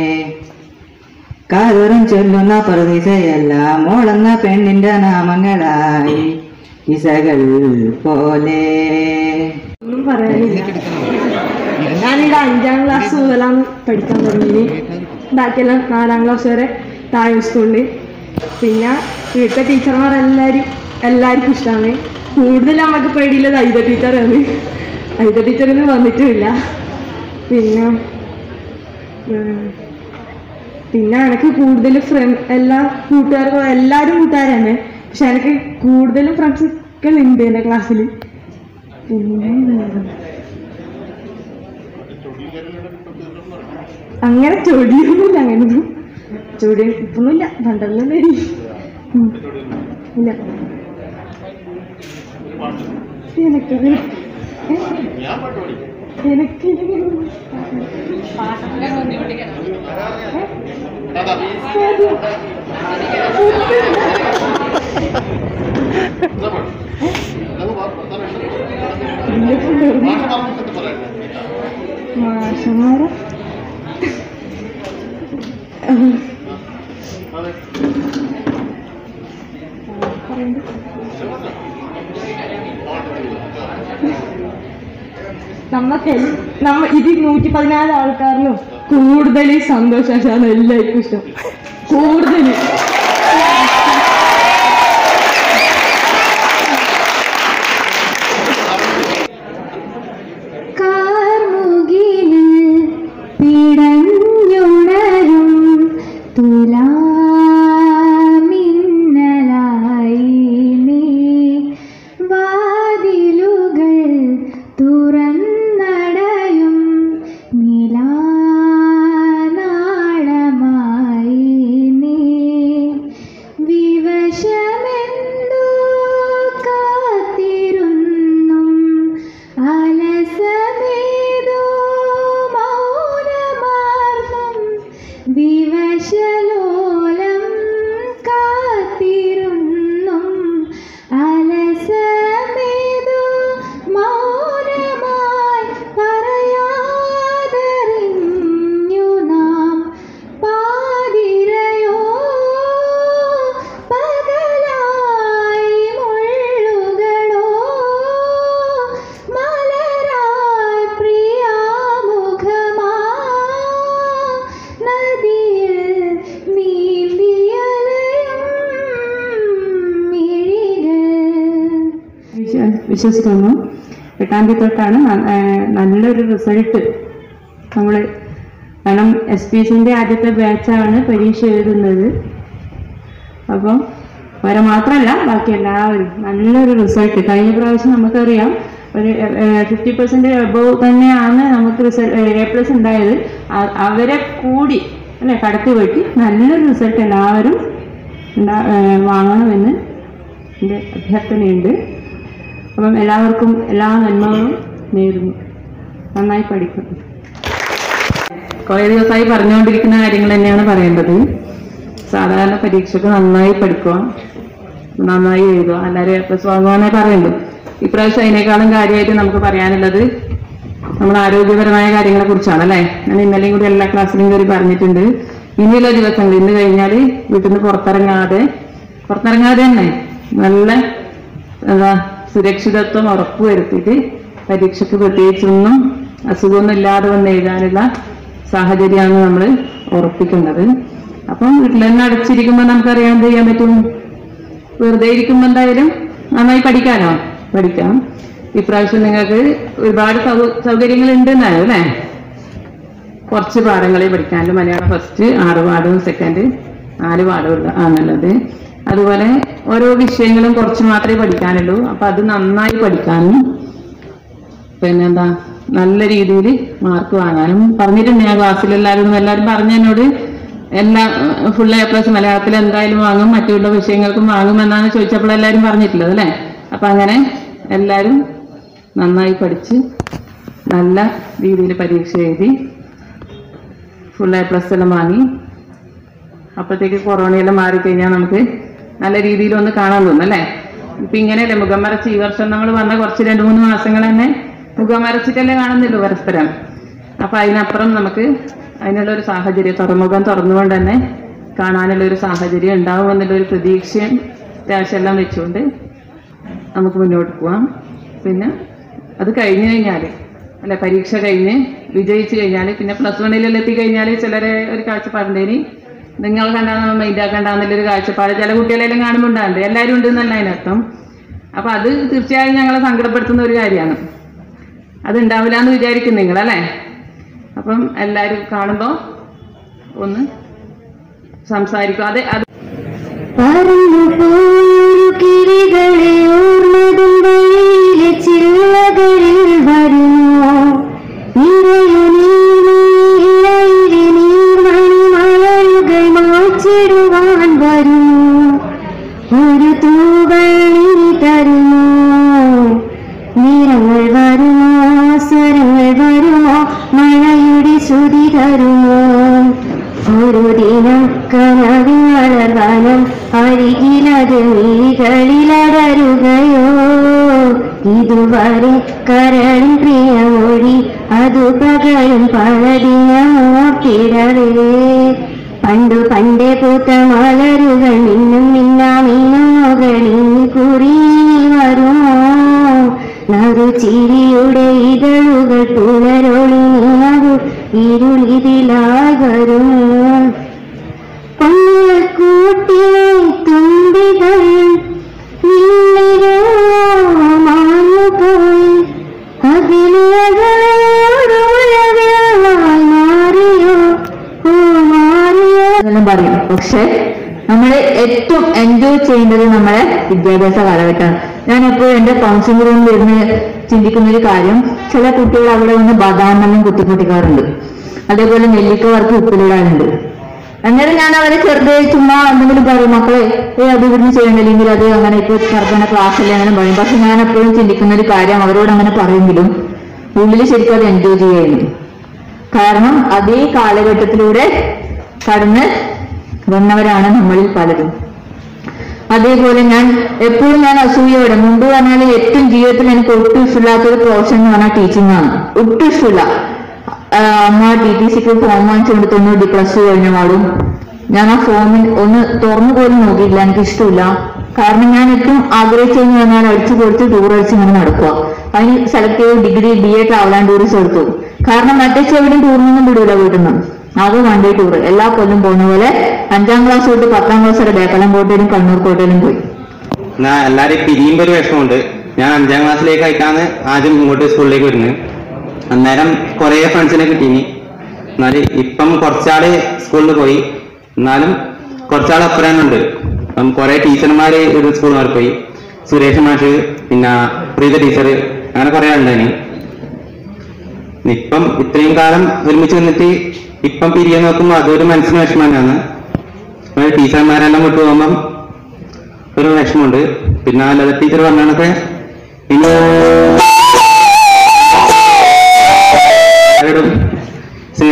കാതോറും ചൊല്ലുന്ന പ്രതീക്ഷയെല്ലാം ഓടുന്ന പെണ്ണിന്റെ നാമങ്ങളായി ഇസകൾ പോലെ ഒന്നും പറയാനില്ല ഞാനിവിടെ അഞ്ചാം ക്ലാസ് മുതലാണ് പഠിക്കാൻ തുടങ്ങിയത് ബാക്കിയെല്ലാം നാലാം ക്ലാസ് വരെ താഴെ സ്കൂളിൽ പിന്നെ ഇവിടുത്തെ ടീച്ചർമാരെല്ലാവരും എല്ലാവർക്കും ഇഷ്ടമാണ് കൂടുതൽ നമുക്ക് പേടിയുള്ളത് ഐത ടീച്ചറാണ് ഐത ടീച്ചറിന് വന്നിട്ടുമില്ല പിന്നെ ഉം, പിന്നെ എനിക്ക് കൂടുതൽ ഫ്രണ്ട് എല്ലാ കൂട്ടുകാർക്കും എല്ലാവരും കൂട്ടുകാരാണ് പക്ഷെ എനിക്ക് കൂടുതലും ഫ്രണ്ട്സ് ഒക്കെ ഉണ്ട് എൻ്റെ ക്ലാസ്സിൽ പിന്നെ അങ്ങനെ ചൊടിയൊന്നുമില്ല അങ്ങനൊന്നും ചൊടി ഇപ്പൊന്നുമില്ല പണ്ടെല്ലാം വരി ഉം. ഇല്ല എനക്കത് ഏ? എനിക്ക് മാഷന്മാരെ നമ്മക്ക് നമ്മ ഇത് നൂറ്റി പതിനാല് ആൾക്കാരിലും കൂടുതൽ സന്തോഷാണ് എല്ലാവർക്കും ഇഷ്ടം കൂടുതൽ കാർമുകിലിൽ പിടഞ്ഞുണരും തുലാമിന്നലായി നീ വാതിലുകൾ തുറന്നടയും നിലാനാളമായി നീ വിവശമെന്തോ കാത്തിരുന്നും അലസമേതോ മൗനമാർഗം വിവശലോലം കാത്തിരുന്നും അലസമേതോ മൗനമായി പറയാതറിഞ്ഞു നാം പാതിരയോ പകലായി മുള്ളുകളോ മലരായി പ്രിയാമുഖമാ നദിയിൽ നീന്തിയലയും മിഴികൾ വിശ്വസിക്കുന്നു എട്ടാം തീയതി തൊട്ടാണ് ന- ഏഹ് നല്ലൊരു റിസൾട്ട് നമ്മൾ കാരണം എസ് പി എസിൻ്റെ ആദ്യത്തെ ബാച്ചാണ് പരീക്ഷ എഴുതുന്നത് അപ്പം വരെ മാത്രമല്ല ബാക്കി എല്ലാവരും നല്ലൊരു റിസൾട്ട് കഴിഞ്ഞ പ്രാവശ്യം നമുക്കറിയാം ഒരു ഫിഫ്റ്റി പെർസെൻറ്റ് എബോവ് തന്നെയാണ് നമുക്ക് റിസൾട്ട് എ പ്ലസ് ഉണ്ടായത് അ- അവരെ കൂടി അല്ലെ കടത്തി വെട്ടി നല്ലൊരു റിസൾട്ട് എല്ലാവരും ഉണ്ടാ- ഏഹ് വാങ്ങണമെന്ന് എൻ്റെ അഭ്യർത്ഥനയുണ്ട് അപ്പം എല്ലാവർക്കും എല്ലാ നന്മകളും നേരുന്നു നന്നായി പഠിക്കും കുറേ ദിവസമായി പറഞ്ഞുകൊണ്ടിരിക്കുന്ന കാര്യങ്ങൾ തന്നെയാണ് പറയേണ്ടത് സാധാരണ പരീക്ഷയ്ക്ക് നന്നായി പഠിക്കുക നന്നായി എഴുതുക എല്ലാവരും എ പ്ലസ് വാങ്ങുവാനേ പറയുള്ളൂ ഇപ്രാവശ്യം അതിനേക്കാളും കാര്യമായിട്ട് നമുക്ക് പറയാനുള്ളത് നമ്മൾ ആരോഗ്യപരമായ കാര്യങ്ങളെ കുറിച്ചാണ് അല്ലേ ഞാൻ ഇന്നലെയും കൂടി എല്ലാ ക്ലാസ്സിലും കയറി പറഞ്ഞിട്ടുണ്ട് ഇനിയുള്ള ദിവസങ്ങൾ ഇന്ന് കഴിഞ്ഞാൽ വീട്ടിൽ നിന്ന് പുറത്തിറങ്ങാതെ പുറത്തിറങ്ങാതെ തന്നെ നല്ല എന്താ സുരക്ഷിതത്വം ഉറപ്പുവരുത്തിയിട്ട് പരീക്ഷയ്ക്ക് പ്രത്യേകിച്ചൊന്നും അസുഖമൊന്നും ഇല്ലാതെ വന്ന് എഴുതാനുള്ള സാഹചര്യമാണ് നമ്മൾ ഉറപ്പിക്കുന്നത് അപ്പം വീട്ടിൽ തന്നെ അടച്ചിരിക്കുമ്പോൾ നമുക്കറിയാൻ എന്ത് ചെയ്യാൻ പറ്റും വെറുതെ ഇരിക്കുമ്പോൾ എന്തായാലും നന്നായി പഠിക്കാനോ പഠിക്കാം ഇപ്രാവശ്യം നിങ്ങൾക്ക് ഒരുപാട് സൗ- സൗകര്യങ്ങൾ ഉണ്ടെന്നായോ അല്ലേ കുറച്ച് പാഠങ്ങളെ പഠിക്കാനുള്ളൂ മലയാളം ഫസ്റ്റ് ആറ് പാഠവും സെക്കൻഡ് നാല് പാഠവും ആണുള്ളത് അതുപോലെ ഓരോ വിഷയങ്ങളും കുറച്ച് മാത്രമേ പഠിക്കാനുള്ളൂ അപ്പൊ അത് നന്നായി പഠിക്കാനും പിന്നെന്താ നല്ല രീതിയിൽ മാർക്ക് വാങ്ങാനും പറഞ്ഞിട്ടുണ്ട് ഞാൻ ക്ലാസ്സിൽ എല്ലാവരും എല്ലാവരും പറഞ്ഞു എന്നോട് എല്ലാ ഫുൾ എ പ്ലസ് മലയാളത്തിൽ എന്തായാലും വാങ്ങും മറ്റുള്ള വിഷയങ്ങൾക്കും വാങ്ങും എന്നാണ് ചോദിച്ചപ്പോൾ എല്ലാവരും പറഞ്ഞിട്ടുള്ളത് അല്ലേ അപ്പൊ അങ്ങനെ എല്ലാവരും നന്നായി പഠിച്ച് നല്ല രീതിയിൽ പരീക്ഷ എഴുതി ഫുൾ എ പ്ലസ് എല്ലാം വാങ്ങി അപ്പോഴത്തേക്ക് കൊറോണയെല്ലാം മാറിക്കഴിഞ്ഞാൽ നമുക്ക് നല്ല രീതിയിൽ ഒന്ന് കാണാൻ തോന്നും അല്ലേ ഇപ്പൊ ഇങ്ങനെയല്ലേ മുഖം മറച്ച് ഈ വർഷം നമ്മൾ വന്ന കുറച്ച് രണ്ട് മൂന്ന് മാസങ്ങൾ തന്നെ മുഖം മറച്ചിട്ടല്ലേ കാണുന്നുള്ളൂ പരസ്പരം അപ്പൊ അതിനപ്പുറം നമുക്ക് അതിനുള്ള ഒരു സാഹചര്യം തുറമുഖം തുറന്നുകൊണ്ട് തന്നെ കാണാനുള്ള ഒരു സാഹചര്യം ഉണ്ടാവും എന്നുള്ള ഒരു പ്രതീക്ഷയും അത്യാവശ്യമെല്ലാം വെച്ചുകൊണ്ട് നമുക്ക് മുന്നോട്ട് പോവാം പിന്നെ അത് കഴിഞ്ഞു കഴിഞ്ഞാൽ അല്ലെ പരീക്ഷ കഴിഞ്ഞ് വിജയിച്ചു കഴിഞ്ഞാൽ പിന്നെ പ്ലസ് വണ്ണിലെല്ലാം എത്തിക്കഴിഞ്ഞാൽ ചിലരെ ഒരു കാഴ്ചപ്പാടുണ്ടേനി നിങ്ങൾ കണ്ടാൽ മൈൻഡാക്കണ്ടെന്നുള്ളൊരു കാഴ്ചപ്പാട് ചില കുട്ടികളെല്ലാം കാണുമ്പോൾ ഉണ്ടാകുന്നുണ്ട് എല്ലാവരും ഉണ്ട് എന്നല്ല അതിനർത്ഥം അപ്പൊ അത് തീർച്ചയായും ഞങ്ങളെ സങ്കടപ്പെടുത്തുന്ന ഒരു കാര്യമാണ് അത് ഉണ്ടാവില്ല എന്ന് വിചാരിക്കും നിങ്ങൾ അല്ലേ അപ്പം എല്ലാവരും കാണുമ്പോൾ ഒന്ന് സംസാരിക്കും അതെ അത് പറന്നുപോയൊരു കിളികളെ ഓർമ്മതും വഴിയിലെ ചില്ലകളിൽ വരുമോ നിറയു നീലയിലെ നീർമണി മലരുകൾ മാച്ചിടുവാൻ വരുമോ ഒരു തൂവൽ ഇനി തരുമോ നിറങ്ങൾ വരുമോ സ്വരങ്ങൾ വരുമോ മഴയുടെ ശ്രുതി തരുമോ ഒരു ദിനം കനവിൽ വളർവാനം അരികിലത് മിഴികളിലടരുകയോ ഇതുവരെ കരളിൻ പ്രിയമൊഴി അതു പകലും പലതിനോട്ടിടവേ പണ്ടു പണ്ടേ പൂത്ത മലരുകൾ മിന്നും മിന്നാമിന്നും മുകളിൽ കുറി വരുമോ നറു ചിരിയുടെ ഇതളുകൾ പുനരൊളി നിലവു ഇരുളിതിലായി വരുമോ പൊന്നിൽ കൂട്ടിലെ തുമ്പികൾ നിന്നിരോ മാഞ്ഞുപോയി അതിലേകളോട് ഉലകളായി മാറിയോ ഓ മാറിയോ എന്നെല്ലാം പറയും പക്ഷെ നമ്മൾ ഏറ്റവും എൻജോയ് ചെയ്യേണ്ടത് നമ്മളെ വിദ്യാഭ്യാസ കാലഘട്ടമാണ് ഞാൻ എപ്പോഴും എന്റെ കൗൺസിലിംഗ് റൂമിൽ ഇരുന്ന് ചിന്തിക്കുന്ന ഒരു കാര്യം ചില കുട്ടികൾ അവിടെ വന്ന് ബദാമെല്ലാം കുത്തിപ്പൊട്ടിക്കാറുണ്ട് അതേപോലെ നെല്ലിക്ക വർക്ക് ഉപ്പിലിടാറുണ്ട് അന്നേരം ഞാൻ അവരെ ചെറുതെ ചുമ്മാ എന്തെങ്കിലും പറയും മക്കളെ ഏ അത് ഇവിടുന്ന് ചെയ്യണില്ലെങ്കിൽ അത് അങ്ങനെ ഇപ്പൊ ചെറുക്കന്റെ ക്ലാസ്സിൽ അങ്ങനെ പറയും പക്ഷെ ഞാൻ എപ്പോഴും ചിന്തിക്കുന്ന ഒരു കാര്യം അവരോട് അങ്ങനെ പറയുമെങ്കിലും ഉള്ളിൽ ശരിക്കും അത് എൻജോയ് ചെയ്യുന്നു കാരണം അതേ കാലഘട്ടത്തിലൂടെ കടന്ന് വന്നവരാണ് നമ്മളിൽ പലരും അതേപോലെ ഞാൻ എപ്പോഴും ഞാൻ അസൂയോടെ മുമ്പ് പറഞ്ഞാൽ ഏറ്റവും ജീവിതത്തിൽ എനിക്ക് ഒട്ടും ഇഷ്ടമില്ലാത്ത ഒരു പ്രൊഫഷൻ എന്ന് പറഞ്ഞാൽ ടീച്ചിങ് ആണ് ഒട്ടും ഇഷ്ടമില്ല ആഹ് അമ്മ ടി ടി സിക്ക് ഫോം വാങ്ങിച്ചു കൊടുത്തൊന്ന് ഡി പ്ലസ് കഴിഞ്ഞ പാടും ഞാൻ ആ ഫോമിൽ ഒന്ന് തുറന്നു പോലും നോക്കിയില്ല എനിക്ക് ഇഷ്ടമില്ല കാരണം ഞാൻ ഏറ്റവും ആഗ്രഹിച്ചതെന്ന് പറഞ്ഞാൽ അടിച്ചു പൊളിച്ച് ടൂർ അടിച്ച് ഇങ്ങനെ നടക്കുക അതിന് സെലക്ട് ചെയ്ത് degree B A travel and tourism എടുത്തു കാരണം മറ്റേ എവിടെയും ടൂറിനൊന്നും വിടൂല വീട്ടിൽ നിന്ന് അത് വൺ ഡേ ടൂർ എല്ലാ കൊല്ലം പോകുന്ന പോലെ അഞ്ചാം ക്ലാസ് തൊട്ട് പത്താം ക്ലാസ് വരെ ബേക്കലം കോട്ടയിലും കണ്ണൂർ കോട്ടയിലും പോയി എന്നാ എല്ലാവരും പിരിയുമ്പോൾ ഒരു വിഷമമുണ്ട് ഞാൻ അഞ്ചാം ക്ലാസ്സിലേക്ക് അയക്കാന്ന് ആദ്യം ഇങ്ങോട്ട് സ്കൂളിലേക്ക് വരുന്നത് അന്നേരം കുറേ ഫ്രണ്ട്സിനെ കിട്ടീനി എന്നാൽ ഇപ്പം കുറച്ചാള് സ്കൂളിൽ പോയി എന്നാലും കുറച്ചാൾ അപ്പുറമുണ്ട് അപ്പം കുറേ ടീച്ചർമാർ ഒരു സ്കൂളിൽ മാറി പോയി സുരേഷ് മാഷ് പിന്നെ പ്രീത ടീച്ചർ അങ്ങനെ കുറേ ഉണ്ടായിന് ഇപ്പം ഇത്രയും കാലം ഒരുമിച്ച് നിന്നിട്ട് ഇപ്പം പിരിയാൻ നോക്കുമ്പോൾ അതൊരു മനസ്സിന് വിഷമം തന്നെയാണ് അപ്പോൾ ടീച്ചർമാരെല്ലാം വിട്ടു പോകുമ്പം ഒരു വിഷമമുണ്ട് പിന്നെ ലളിത ടീച്ചർ പറഞ്ഞതൊക്കെ ഇനി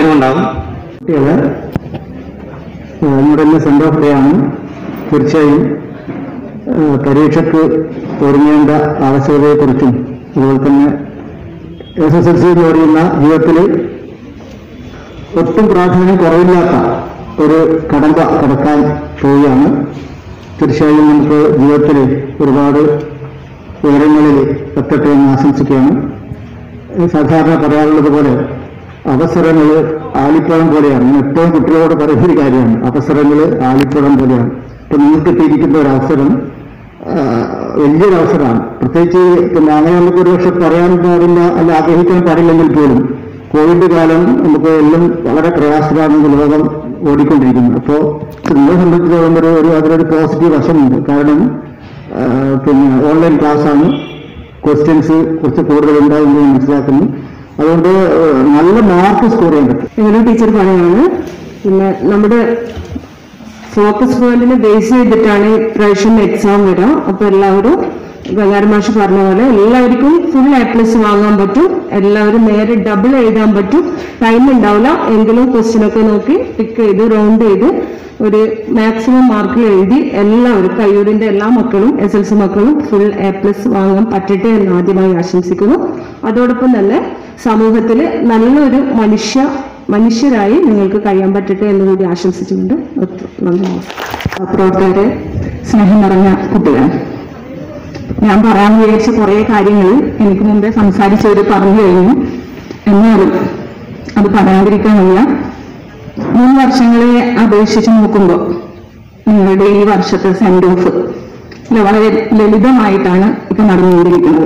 നേരം ഉണ്ടാവും കുട്ടികളെ ഏഹ് നമ്മുടെ ഇന്ന് സെൻഡ് ഓഫ് ഡേ ആണ് തീർച്ചയായും ഏഹ് പരീക്ഷയ്ക്ക് ഒരുങ്ങേണ്ട ആവശ്യകതയെക്കുറിച്ചും അതുപോലെ തന്നെ എസ് എസ് എൽ സി എന്ന് പറയുന്ന ജീവിതത്തിൽ ഒട്ടും പ്രാധാന്യം കുറവില്ലാത്ത ഒരു കടമ്പ കടക്കാൻ പോവുകയാണ് തീർച്ചയായും നമുക്ക് ജീവിതത്തിൽ ഒരുപാട് ഉയരങ്ങളിൽ എത്തട്ടെ എന്ന് ആശംസിക്കുകയാണ് സാധാരണ പറയാറുള്ളത് പോലെ അവസരങ്ങൾ ആലിപ്പഴം പോലെയാണ് ഞാൻ എപ്പോഴും കുട്ടികളോട് പറയുന്ന ഒരു കാര്യമാണ് അവസരങ്ങൾ ആലിപ്പഴം പോലെയാണ് ഇപ്പൊ നിങ്ങൾക്ക് കിട്ടിയിരിക്കുന്ന ഒരു അവസരം ആ, വലിയൊരു അവസരമാണ് പ്രത്യേകിച്ച് പിന്നെ അങ്ങനെ നമുക്ക് ഒരുപക്ഷെ പറയാൻ പാടില്ല അല്ല ആഗ്രഹിക്കാൻ പാടില്ലെങ്കിൽ പോലും കോവിഡ് കാലം നമുക്ക് എല്ലാം വളരെ പ്രയാസമാണ് ലോകം ഓടിക്കൊണ്ടിരിക്കുന്നത് അപ്പോൾ നിങ്ങളെ സംബന്ധിച്ചിടത്തോളം ഒരു ഒരു അതിലൊരു പോസിറ്റീവ് വശമുണ്ട് കാരണം ആ, പിന്നെ ഓൺലൈൻ ക്ലാസ്സാണ് ക്വസ്റ്റ്യൻസ് കുറച്ച് കൂടുതൽ ഉണ്ടാകുമെന്ന് ഞാൻ മനസ്സിലാക്കുന്നു അതുകൊണ്ട് ഏഹ്, നല്ല മാർക്ക് സ്കോർ ചെയ്യാൻ പറ്റും ഞങ്ങളുടെ ടീച്ചർ പറയുകയാണ് പിന്നെ നമ്മുടെ ഫോക്കസ് പോയിന്റിനെ ബേസ് ചെയ്തിട്ടാണ് ഇപ്രാവശ്യം എക്സാം വരിക അപ്പൊ എല്ലാവരും ഗംഗാര മാഷ് പറഞ്ഞ പോലെ എല്ലാവർക്കും ഫുൾ എ പ്ലസ് വാങ്ങാൻ പറ്റും എല്ലാവരും നേരെ ഡബിൾ എഴുതാൻ പറ്റും ടൈം ഉണ്ടാവില്ല എങ്കിലും ക്വസ്റ്റ്യൻ ഒക്കെ നോക്കി ടിക്ക് ചെയ്ത് റൗണ്ട് ചെയ്ത് ഒരു മാക്സിമം മാർക്കിൽ എഴുതി എല്ലാവരും കയ്യൂരിന്റെ എല്ലാ മക്കളും എസ് എൽ സി മക്കളും ഫുൾ എ പ്ലസ് വാങ്ങാൻ പറ്റട്ടെ എന്ന് ആദ്യമായി ആശംസിക്കുന്നു അതോടൊപ്പം തന്നെ സമൂഹത്തിൽ നല്ലൊരു മനുഷ്യ മനുഷ്യരായി നിങ്ങൾക്ക് കഴിയാൻ പറ്റട്ടെ എന്ന് കൂടി ആശംസിച്ചുകൊണ്ട് നിർത്തുന്നു. നന്ദി നമസ്കാരം. പ്രവർത്തകരെ സ്നേഹം നിറഞ്ഞ കുട്ടികൾ ഞാൻ പറയാൻ വിചാരിച്ച കുറേ കാര്യങ്ങൾ എനിക്ക് മുമ്പേ സംസാരിച്ചവർ പറഞ്ഞു കഴിഞ്ഞു എന്നാലും അത് പറയാതിരിക്കാൻ വയ്യ മുൻ വർഷങ്ങളെ അപേക്ഷിച്ച് നോക്കുമ്പോൾ നിങ്ങളുടെ ഈ വർഷത്തെ സെൻഡ് ഓഫ് വളരെ ലളിതമായിട്ടാണ് ഇപ്പൊ നടന്നുകൊണ്ടിരിക്കുന്നത്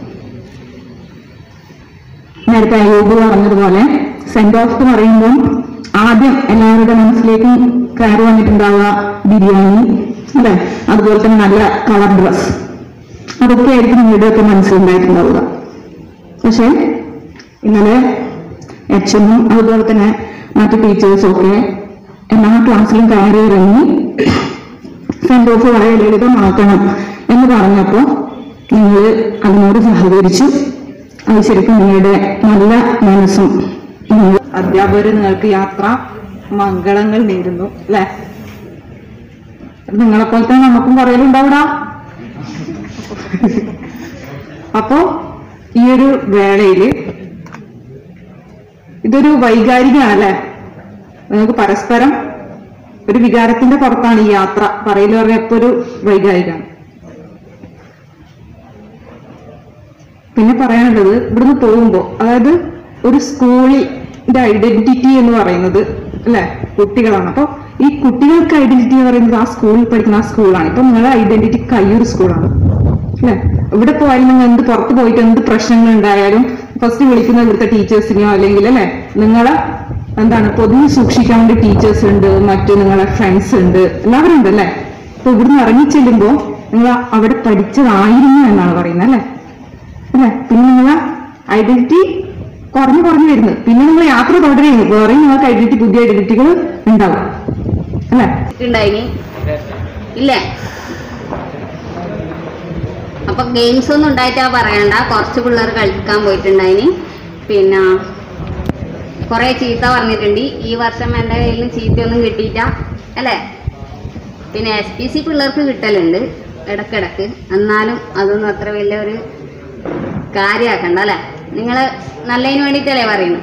നേരത്തെ അയ്യൂബ് പറഞ്ഞതുപോലെ സെൻഡ് ഓഫ് എന്ന് പറയുമ്പോൾ ആദ്യം എല്ലാവരുടെ മനസ്സിലേക്കും കയറി വന്നിട്ടുണ്ടാവുക ബിരിയാണി അല്ലെ അതുപോലെ തന്നെ നല്ല കളർ ഡ്രസ് അതൊക്കെ ആയിരിക്കും നിങ്ങളുടെയൊക്കെ മനസ്സിലുണ്ടായിട്ടുണ്ടാവുക പക്ഷേ ഇന്നലെ എച്ച് എമ്മും അതുപോലെ തന്നെ മറ്റു ടീച്ചേഴ്സും ഒക്കെ എല്ലാ ക്ലാസ്സിലും കയറി ഇറങ്ങി സെൻഡ് ഓഫ് വളരെ ലളിതമാക്കണം എന്ന് പറഞ്ഞപ്പോൾ നിങ്ങൾ അതിനോട് സഹകരിച്ചു അത് ശരിക്കും നിങ്ങളുടെ നല്ല മനസ്സും നിങ്ങൾ അധ്യാപകർ നിങ്ങൾക്ക് യാത്ര മംഗളങ്ങൾ നേരുന്നു അല്ലെ നിങ്ങളെപ്പോലെ തന്നെ നമുക്കും പറയലുണ്ടാവിടാ അപ്പോ ഈ ഒരു വേളയില് ഇതൊരു വൈകാരികമാണല്ലേ നിങ്ങൾക്ക് പരസ്പരം ഒരു വികാരത്തിന്റെ പുറത്താണ് ഈ യാത്ര പറയല് പറഞ്ഞ എപ്പോ ഒരു വൈകാരികമാണ് പിന്നെ പറയാനുള്ളത് ഇവിടുന്ന് പോകുമ്പോ അതായത് ഒരു സ്കൂളിന്റെ ഐഡന്റിറ്റി എന്ന് പറയുന്നത് അല്ലെ കുട്ടികളാണ് അപ്പൊ ഈ കുട്ടികൾക്ക് ഐഡന്റിറ്റി എന്ന് പറയുന്നത് ആ സ്കൂളിൽ പഠിക്കുന്ന ആ സ്കൂളാണ് ഇപ്പൊ നിങ്ങളുടെ ഐഡന്റിറ്റി കയ്യൂർ സ്കൂളാണ് അല്ലെ ഇവിടെ പോയാലും നിങ്ങൾ എന്ത് പുറത്ത് പോയിട്ട് എന്ത് പ്രശ്നങ്ങൾ ഉണ്ടായാലും ഫസ്റ്റ് വിളിക്കുന്ന ഇവിടുത്തെ ടീച്ചേഴ്സിനെയോ അല്ലെങ്കിൽ അല്ലെ നിങ്ങളെ എന്താണ് പൊതുവെ സൂക്ഷിക്കാൻ വേണ്ടി ടീച്ചേഴ്സ് ഉണ്ട് മറ്റു നിങ്ങളെ ഫ്രണ്ട്സ് ഉണ്ട് എല്ലാവരും ഉണ്ട് അല്ലെ അപ്പൊ ഇവിടുന്ന് ഇറങ്ങി ചെല്ലുമ്പോ നിങ്ങൾ അവിടെ പഠിച്ചതായിരുന്നു എന്നാണ് പറയുന്നത് അല്ലെ അല്ലെ പിന്നെ നിങ്ങളെ ഐഡന്റിറ്റി കുറഞ്ഞു കുറഞ്ഞു വരുന്നു പിന്നെ നിങ്ങൾ യാത്ര തുടരുന്നു വേറെയും നിങ്ങൾക്ക് ഐഡന്റിറ്റി പുതിയ ഐഡന്റിറ്റികൾ ഉണ്ടാവും അല്ലെ ഉണ്ടായിനി ഇല്ലേ അപ്പൊ ഗെയിംസ് ഒന്നും ഉണ്ടായിട്ടാ പറയണ്ട കുറച്ച് പിള്ളേർ കളിക്കാൻ പോയിട്ടുണ്ടായിനി പിന്നെ കുറെ ചീത്ത പറഞ്ഞിട്ടുണ്ട് ഈ വർഷം എൻ്റെ കയ്യിൽ ചീത്തയൊന്നും കിട്ടിയിട്ട അല്ലേ പിന്നെ എസ് പി സി പിള്ളേർക്ക് കിട്ടലുണ്ട് ഇടക്കിടക്ക് എന്നാലും അതൊന്നും അത്ര വലിയൊരു കാര്യമാക്കണ്ട അല്ലേ നിങ്ങൾ നല്ലതിന് വേണ്ടിയിട്ടല്ലേ പറയുന്നു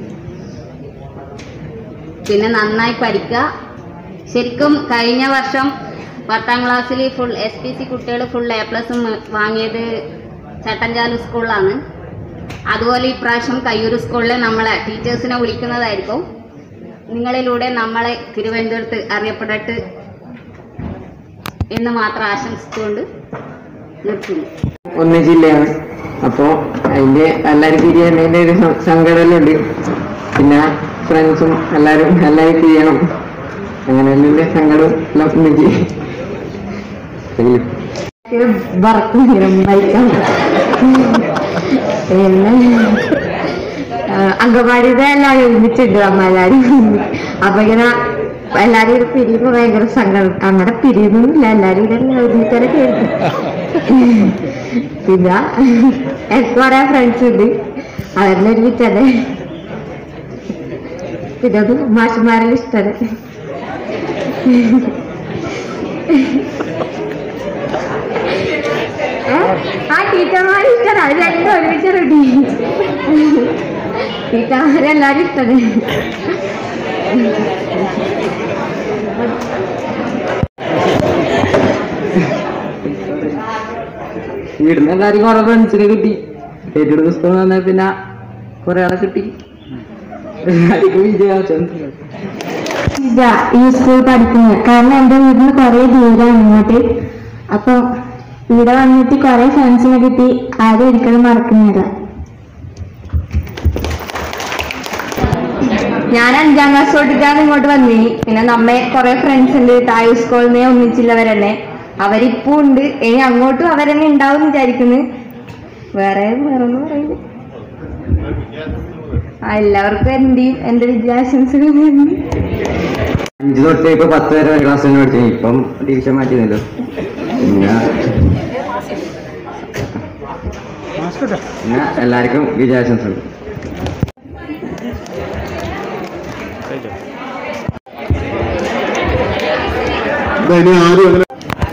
പിന്നെ നന്നായി പഠിക്കുക ശരിക്കും കഴിഞ്ഞ വർഷം പത്താം ക്ലാസ്സിൽ ഫുൾ എസ് പി സി കുട്ടികൾ ഫുൾ എ പ്ലസ് വാങ്ങിയത് ചട്ടഞ്ചാലു സ്കൂളിലാണ് അതുപോലെ ഇപ്രാവശ്യം കയ്യൂർ സ്കൂളിൽ നമ്മളെ ടീച്ചേഴ്സിനെ വിളിക്കുന്നതായിരിക്കും നിങ്ങളിലൂടെ നമ്മളെ തിരുവനന്തപുരത്ത് അറിയപ്പെടട്ട് എന്ന് മാത്രം ആശംസിച്ചുകൊണ്ട് നിർത്തുന്നു ഒന്ന് ജില്ലയാണ് അപ്പോ അതിന്റെ എല്ലാരും പിരിയുന്നതിന്റെ ഒരു സ- സങ്കടമെല്ലാം പിന്നെ ഫ്രണ്ട്സും എല്ലാരും എല്ലാരും പിരിയണം അങ്ങനെ എല്ലാം സങ്കടം എല്ലാം ഒന്നിച്ച് വർക്ക് നിർമ്മയിക്കാം പിന്നെ അംഗൻവാടിയുടെ എല്ലാവരും ഒരുമിച്ചുണ്ട് അമ്മ എല്ലാവരും അപ്പൊ ഇങ്ങനെ എല്ലാരും ഇത് പിരിയുമ്പോ ഭയങ്കര സങ്കടം അങ്ങനെ പിരിയുന്നില്ല എല്ലാരും ഇങ്ങനെ ഒരുമിച്ചാണ് കേൾക്കും പിന്നെ എനിക്ക് കുറെ ഫ്രണ്ട്സ് ഉണ്ട് അവരെല്ലാം ഒരുമിച്ചല്ലേ പിന്നെ അത് മാഷന്മാരെ ഇഷ്ടമല്ല ഏ? ആ ടീച്ചർമാരെ ഇഷ്ടമാണ് അത് രണ്ടും ഒരുമിച്ച് റെഡി ടീച്ചർമാരെല്ലാരും ഇഷ്ടമാണ് ഇവിടുന്ന് എല്ലാരും കുറെ ഫ്രണ്ട്സിനെ കിട്ടി ഏറ്റെടുത്ത പുസ്തകം തന്നെ പിന്നെ കുറെ ആളെ കിട്ടി എല്ലാവർക്കും വിജയാശംസകൾ ഇല്ല ഈ സ്കൂൾ പഠിക്കുന്നത് കാരണം എൻ്റെ വീട്ടിൽ കുറെ ദൂരമാണ് ഇങ്ങോട്ട് അപ്പൊ ഇവിടെ വന്നിട്ട് കുറെ ഫ്രണ്ട്സിനെ കിട്ടി ആരും ഒരിക്കലും മറക്കുന്നില്ല ഞാൻ അഞ്ചാം ക്ലാസ് തൊട്ടിട്ടാണ് ഇങ്ങോട്ട് വന്നിനി പിന്നെ നമ്മെ കുറെ ഫ്രണ്ട്സ് ഉണ്ട് തായു സ്കൂളിൽ നിന്ന് ഒന്നിച്ചുള്ളവരെന്നെ അവരിപ്പോ ഉണ്ട് ഇനി അങ്ങോട്ടും അവരെന്നെ ഉണ്ടാവും വിചാരിക്കുന്നു വേറെ വേറെ ഒന്നും പറയുന്നു ആ, എല്ലാവർക്കും എന്റെയും എന്റെ വിദ്യാശംസകൾ നേരുന്നു. അഞ്ച് തൊട്ട് ഇപ്പൊ പത്ത് വരെ ഒരു ക്ലാസ് തന്നെ പഠിച്ചു ഇപ്പം ഡിവിഷൻ മാറ്റിയല്ലോ പിന്നെ പിന്നെ എല്ലാവർക്കും വിജയാശംസകൾ ഇനി ആരും അങ്ങനെ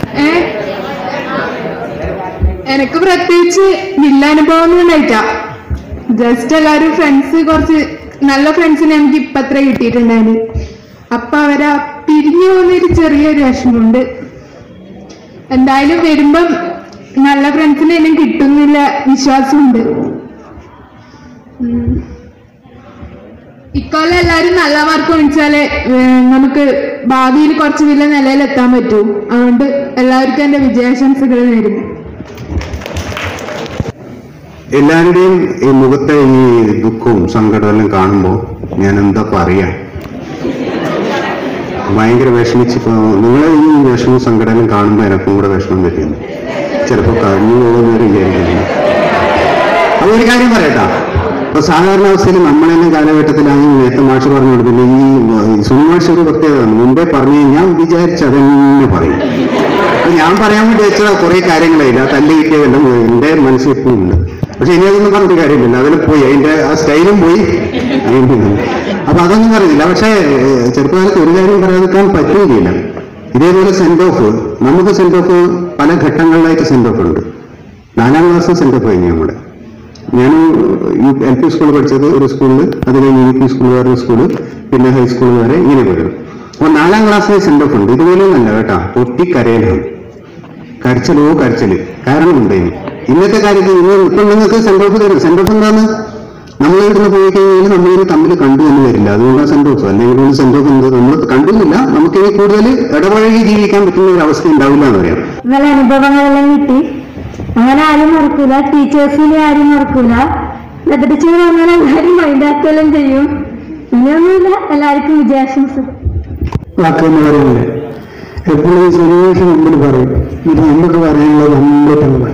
എനക്ക് പ്രത്യേകിച്ച് വില്ലാനുഭവം ഒന്നും ഉണ്ടായിട്ടാ ജസ്റ്റ് എല്ലാരും ഫ്രണ്ട്സ് കുറച്ച് നല്ല ഫ്രണ്ട്സിനെ എനിക്ക് ഇപ്പൊ അത്ര കിട്ടിയിട്ടുണ്ടായിരുന്നു അപ്പൊ അവരാ പിരിഞ്ഞു പോകുന്നൊരു ചെറിയൊരു വിഷമമുണ്ട് എന്തായാലും വരുമ്പം നല്ല ഫ്രണ്ട്സിനെ എന്നെ കിട്ടുന്നില്ല വിശ്വാസമുണ്ട് ഉം. ഇക്കൊല്ലം എല്ലാരും നല്ല മാർക്ക് മേടിച്ചാലേ ഏഹ്, നമുക്ക് ഭാവിയിൽ കുറച്ച് വലിയ നിലയിൽ എത്താൻ പറ്റൂ അതുകൊണ്ട് എല്ലാവർക്കും എന്റെ വിജയാശംസകൾ നേരുന്നു എല്ലാവരുടെയും ഈ മുഖത്തെ ഈ ദുഃഖവും സങ്കടവും എല്ലാം കാണുമ്പോൾ ഞാൻ എന്താ പറയാ ഭയങ്കര വിഷമിച്ചിപ്പോ നിങ്ങളെ ഈ വിഷമവും സങ്കടവും കാണുമ്പോൾ എനക്കും കൂടെ വിഷമം പറ്റുന്നു ചിലപ്പോൾ കഴിഞ്ഞു പോകുന്നവർ വിചാരിക്കുന്നു അപ്പൊ ഒരു കാര്യം പറയട്ടാ ഇപ്പൊ സാധാരണ അവസ്ഥയിൽ നമ്മളെല്ലാം കാലഘട്ടത്തിലാണെങ്കിൽ നേരത്തെ മാഷ് പറഞ്ഞു കൊടുത്തില്ല ഈ സുനിമാഷ് ഒരു പ്രത്യേകത മുമ്പേ പറഞ്ഞു ഞാൻ വിചാരിച്ച അതന്നെ പറയും അപ്പൊ ഞാൻ പറയാൻ വേണ്ടി വെച്ച കുറെ കാര്യങ്ങളില്ല തല്ല് കിട്ടിയതെല്ലാം എന്റെ മനസ്സിൽ ഇപ്പം ഉണ്ട് പക്ഷെ ഇനി അതൊന്നും പറഞ്ഞിട്ട് കാര്യമില്ല അതിൽ പോയി അതിന്റെ ആ സ്റ്റൈലും പോയി അതിന്റെ ഇതും. അപ്പൊ അതൊന്നും പറയുന്നില്ല പക്ഷേ ഏഹ്, ചെറുപ്പകാലത്ത് ഒരു കാര്യം പറയാതിരിക്കാൻ പറ്റുകയില്ല ഇതേപോലെ സെന്റ് ഓഫ് നമുക്ക് സെന്റ് ഓഫ് പല ഘട്ടങ്ങളിലായിട്ട് സെന്റ് ഓഫ് ഉണ്ട് നാലാം ക്ലാസ് സെന്റ് ഓഫ് കഴിഞ്ഞു നമ്മുടെ ഞാൻ എൽ പി സ്കൂളിൽ പഠിച്ചത് ഒരു സ്കൂളിൽ അത് കഴിഞ്ഞ് യു പി സ്കൂൾ വേറെ സ്കൂള് പിന്നെ ഹൈസ്കൂൾ വരെ ഇങ്ങനെ വരും അപ്പൊ നാലാം ക്ലാസ്സിൽ സെന്റ് ഓഫ് ഉണ്ട് ഇതുപോലെയൊന്നല്ല കേട്ടാ പൊട്ടിക്കരയലാണ് കരച്ചിലോ കരച്ചില് കാരണം ഉണ്ടായി ഇന്നത്തെ കാര്യത്തിൽ ഇന്ന് ഇപ്പം നിങ്ങൾക്ക് സെന്റ് ഓഫ് തരും സെന്റ് ഓഫ് എന്താണ് നമ്മൾ ഇവിടുന്ന് പോയി കഴിഞ്ഞാൽ നമ്മളിത് തമ്മിൽ കണ്ടു എന്ന് വരില്ല അതുകൊണ്ടാണ് സെന്റ് ഓഫ് അല്ലെങ്കിൽ സെന്റ് ഓഫ് എന്ത് നമ്മൾ കണ്ടുന്നില്ല നമുക്ക് ഇനി കൂടുതൽ ഇടപഴകി ജീവിക്കാൻ പറ്റുന്ന ഒരു അവസ്ഥ ഉണ്ടാവില്ല എന്ന് പറയാം നല്ല അനുഭവങ്ങളെല്ലാം കിട്ടി അങ്ങനെ ആരും മറക്കൂല ടീച്ചേഴ്സിനെ ആരും മറക്കൂല ടീച്ചർ അങ്ങനെ എല്ലാവരും മൈൻഡാക്കുകയെല്ലാം ചെയ്യും ഇനിയൊന്നുമില്ല എല്ലാവർക്കും വിജയാശംസകൾ വാക്കെന്ന് പറയുന്നത് എപ്പോഴും സുനിവേഷൻ മുമ്പിൽ പറയും ഇത് നമുക്ക് പറയാനുള്ളത് അമ്പട്ടങ്ങ് പറയും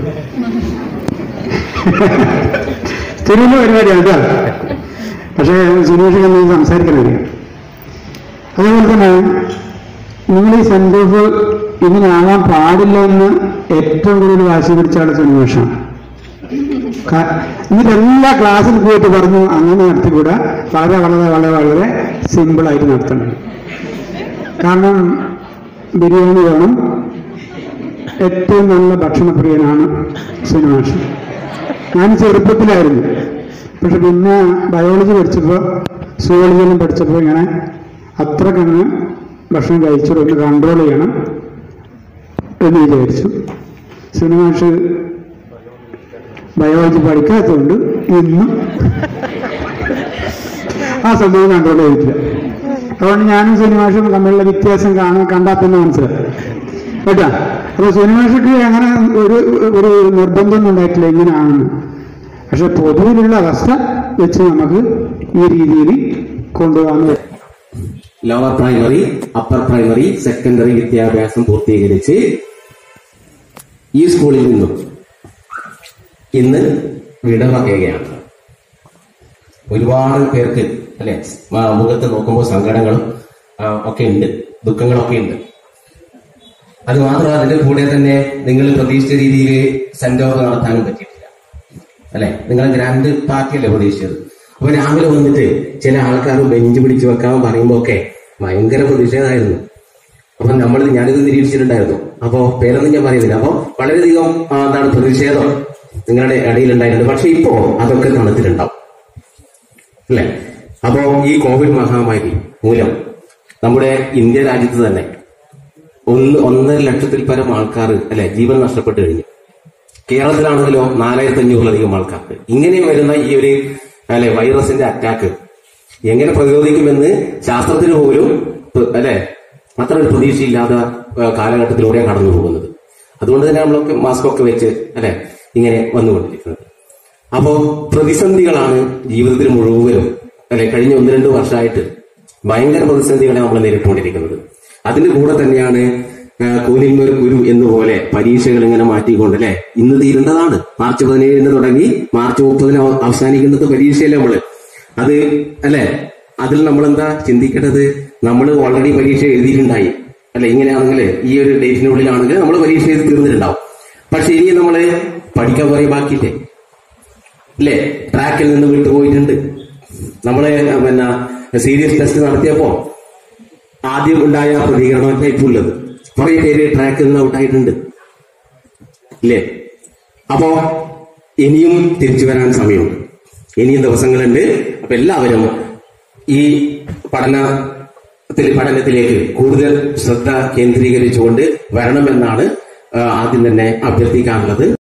സ്ഥിരം പരിപാടിയാണ് കേട്ടോ പക്ഷേ സുനിവേഷൻ എന്ന് സംസാരിക്കാൻ അറിയാം അതേപോലെ തന്നെ നിങ്ങൾ ഈ സെന്റ് ഓഫ് ഇങ്ങനെ ആകാൻ പാടില്ല എന്ന് ഏറ്റവും കൂടുതൽ വാശി പിടിച്ച ആള് സുനിവേഷാണ് ക- എന്നിട്ട് എല്ലാ ക്ലാസ്സിൽ പോയിട്ട് പറഞ്ഞു അങ്ങനെ നടത്തിക്കൂടാ വളരെ വളരെ വളരെ വളരെ സിമ്പിളായിട്ട് നടത്തണം കാരണം ബിരിയാണി വേണം ഏറ്റവും നല്ല ഭക്ഷണപ്രിയനാണ് സുനിമാഷ് ഞാൻ ചെറുപ്പത്തിലായിരുന്നു പക്ഷെ പിന്നെ ബയോളജി പഠിച്ചപ്പോൾ സുവോളജിയെല്ലാം പഠിച്ചപ്പോൾ ഇങ്ങനെ അത്രക്കങ്ങ് ഭക്ഷണം കഴിച്ചിട്ട് ഒന്ന് കൺട്രോൾ ചെയ്യണം എന്ന് വിചാരിച്ചു സുനിമാഷ് ബയോളജി പഠിക്കാത്തതുകൊണ്ട് ഇന്നും ആ സംഭവം കൺട്രോൾ ചെയ്തിട്ടില്ല അതുകൊണ്ട് ഞാനും സുനിമാഷും തമ്മിലുള്ള വ്യത്യാസം കാണാൻ കണ്ടാൽ തന്നെ മനസ്സിലായി കേട്ടാ അപ്പൊ സുനിമാഷക്ക് അങ്ങനെ ഒരു ഒരു നിർബന്ധമൊന്നും ഉണ്ടായിട്ടില്ല ഇങ്ങനെയാണെന്ന് പക്ഷെ പൊതുവിലുള്ള അവസ്ഥ വെച്ച് നമുക്ക് ഈ രീതിയിൽ കൊണ്ടുപോകാൻ lower primary upper primary secondary വിദ്യാഭ്യാസം പൂർത്തീകരിച്ച് ഈ സ്കൂളിൽ നിന്നും ഇന്ന് വിട പറയുകയാണ് ഒരുപാട് പേർക്ക് അല്ലെ മ- മുഖത്ത് നോക്കുമ്പോൾ സങ്കടങ്ങളും ആ, ഒക്കെ ഉണ്ട് ദുഃഖങ്ങളൊക്കെ ഉണ്ട് അത് മാത്രമല്ല അതിന്റെ കൂടെ തന്നെ നിങ്ങൾ പ്രതീക്ഷിച്ച രീതിയിൽ സെന്റ് ഓഫ് നടത്താനും പറ്റിയിട്ടില്ല അല്ലെ നിങ്ങൾ ഗ്രാൻഡ് പാർട്ടി അല്ലേ പ്രതീക്ഷിച്ചത് അപ്പൊ രാവിലെ വന്നിട്ട് ചില ആൾക്കാർ ബെഞ്ച് പിടിച്ചു വെക്കാൻ പറയുമ്പോ ഒക്കെ ഭയങ്കര പ്രതിഷേധമായിരുന്നു അപ്പൊ നമ്മൾ ഞാനിത് നിരീക്ഷിച്ചിട്ടുണ്ടായിരുന്നു അപ്പോ പേരൊന്നും ഞാൻ പറയുന്നില്ല അപ്പൊ വളരെയധികം ആ, എന്താണ് പ്രതിഷേധം നിങ്ങളുടെ ഇടയിലുണ്ടായിരുന്നു പക്ഷെ ഇപ്പോ അതൊക്കെ തണുത്തിട്ടുണ്ടാവും അല്ലെ അപ്പോ ഈ കോവിഡ് മഹാമാരി മൂലം നമ്മുടെ ഇന്ത്യ രാജ്യത്ത് തന്നെ ഒന്ന് ഒന്നര ലക്ഷത്തിൽ പരം ആൾക്കാർ അല്ലെ ജീവൻ നഷ്ടപ്പെട്ടു കഴിഞ്ഞു കേരളത്തിലാണെങ്കിലോ നാലായിരത്തി അഞ്ഞൂറിലധികം ആൾക്കാർക്ക് ഇങ്ങനെ വരുന്ന ഈ ഒരു അല്ലെ വൈറസിന്റെ അറ്റാക്ക് എങ്ങനെ പ്രതിരോധിക്കുമെന്ന് ശാസ്ത്രത്തിന് പോലും പ്- അല്ലെ അത്ര ഒരു പ്രതീക്ഷയില്ലാത്ത ആ, കാലഘട്ടത്തിലൂടെയാണ് കടന്നു പോകുന്നത് അതുകൊണ്ട് തന്നെ നമ്മളൊക്കെ മാസ്ക് ഒക്കെ വെച്ച് അല്ലെ ഇങ്ങനെ വന്നുകൊണ്ടിരിക്കുന്നത് അപ്പോ പ്രതിസന്ധികളാണ് ജീവിതത്തിൽ മുഴുവനും അല്ലെ കഴിഞ്ഞ ഒന്ന് രണ്ട് വർഷമായിട്ട് ഭയങ്കര പ്രതിസന്ധികളെ നമ്മൾ നേരിട്ടുകൊണ്ടിരിക്കുന്നത് അതിന്റെ കൂടെ തന്നെയാണ് ആ, കൂനിന്മേൽ ഗുരു എന്നുപോലെ പരീക്ഷകൾ ഇങ്ങനെ മാറ്റിക്കൊണ്ട് അല്ലെ ഇന്ന് തീരേണ്ടതാണ് മാർച്ച് പതിനേഴിന് തുടങ്ങി മാർച്ച് മുപ്പതിന് അവ- അവസാനിക്കുന്നത് പരീക്ഷയല്ലേ നമ്മള് അത് അല്ലെ അതിൽ നമ്മൾ എന്താ ചിന്തിക്കേണ്ടത് നമ്മൾ ഓൾറെഡി പരീക്ഷ എഴുതിയിട്ടുണ്ടായി അല്ലെ ഇങ്ങനെയാണെങ്കിൽ ഈ ഒരു ഡേറ്റിനുള്ളിലാണെങ്കിൽ നമ്മൾ പരീക്ഷ എഴുതി തീർന്നിട്ടുണ്ടാവും പക്ഷെ ഇനി നമ്മള് പഠിക്കാൻ കുറെ ബാക്കിയില്ലേ അല്ലേ ട്രാക്കിൽ നിന്ന് വിട്ടുപോയിട്ടുണ്ട് നമ്മള് പിന്നെ സീരിയസ് ടെസ്റ്റ് നടത്തിയപ്പോ ആദ്യം ഉണ്ടായ പ്രതികരണമൊക്കെ ഇപ്പോൾ ഉള്ളത് കുറെ പേര് ട്രാക്കിൽ നിന്ന് ഔട്ടായിട്ടുണ്ട് ഇല്ലേ അപ്പോ ഇനിയും തിരിച്ചു വരാൻ സമയമുണ്ട് ഇനിയും ദിവസങ്ങളുണ്ട് അപ്പൊ എല്ലാവരും ഈ പഠനത്തിൽ പഠനത്തിലേക്ക് കൂടുതൽ ശ്രദ്ധ കേന്ദ്രീകരിച്ചുകൊണ്ട് വരണമെന്നാണ് ആ, ആദ്യം തന്നെ അഭ്യർത്ഥിക്കാനുള്ളത്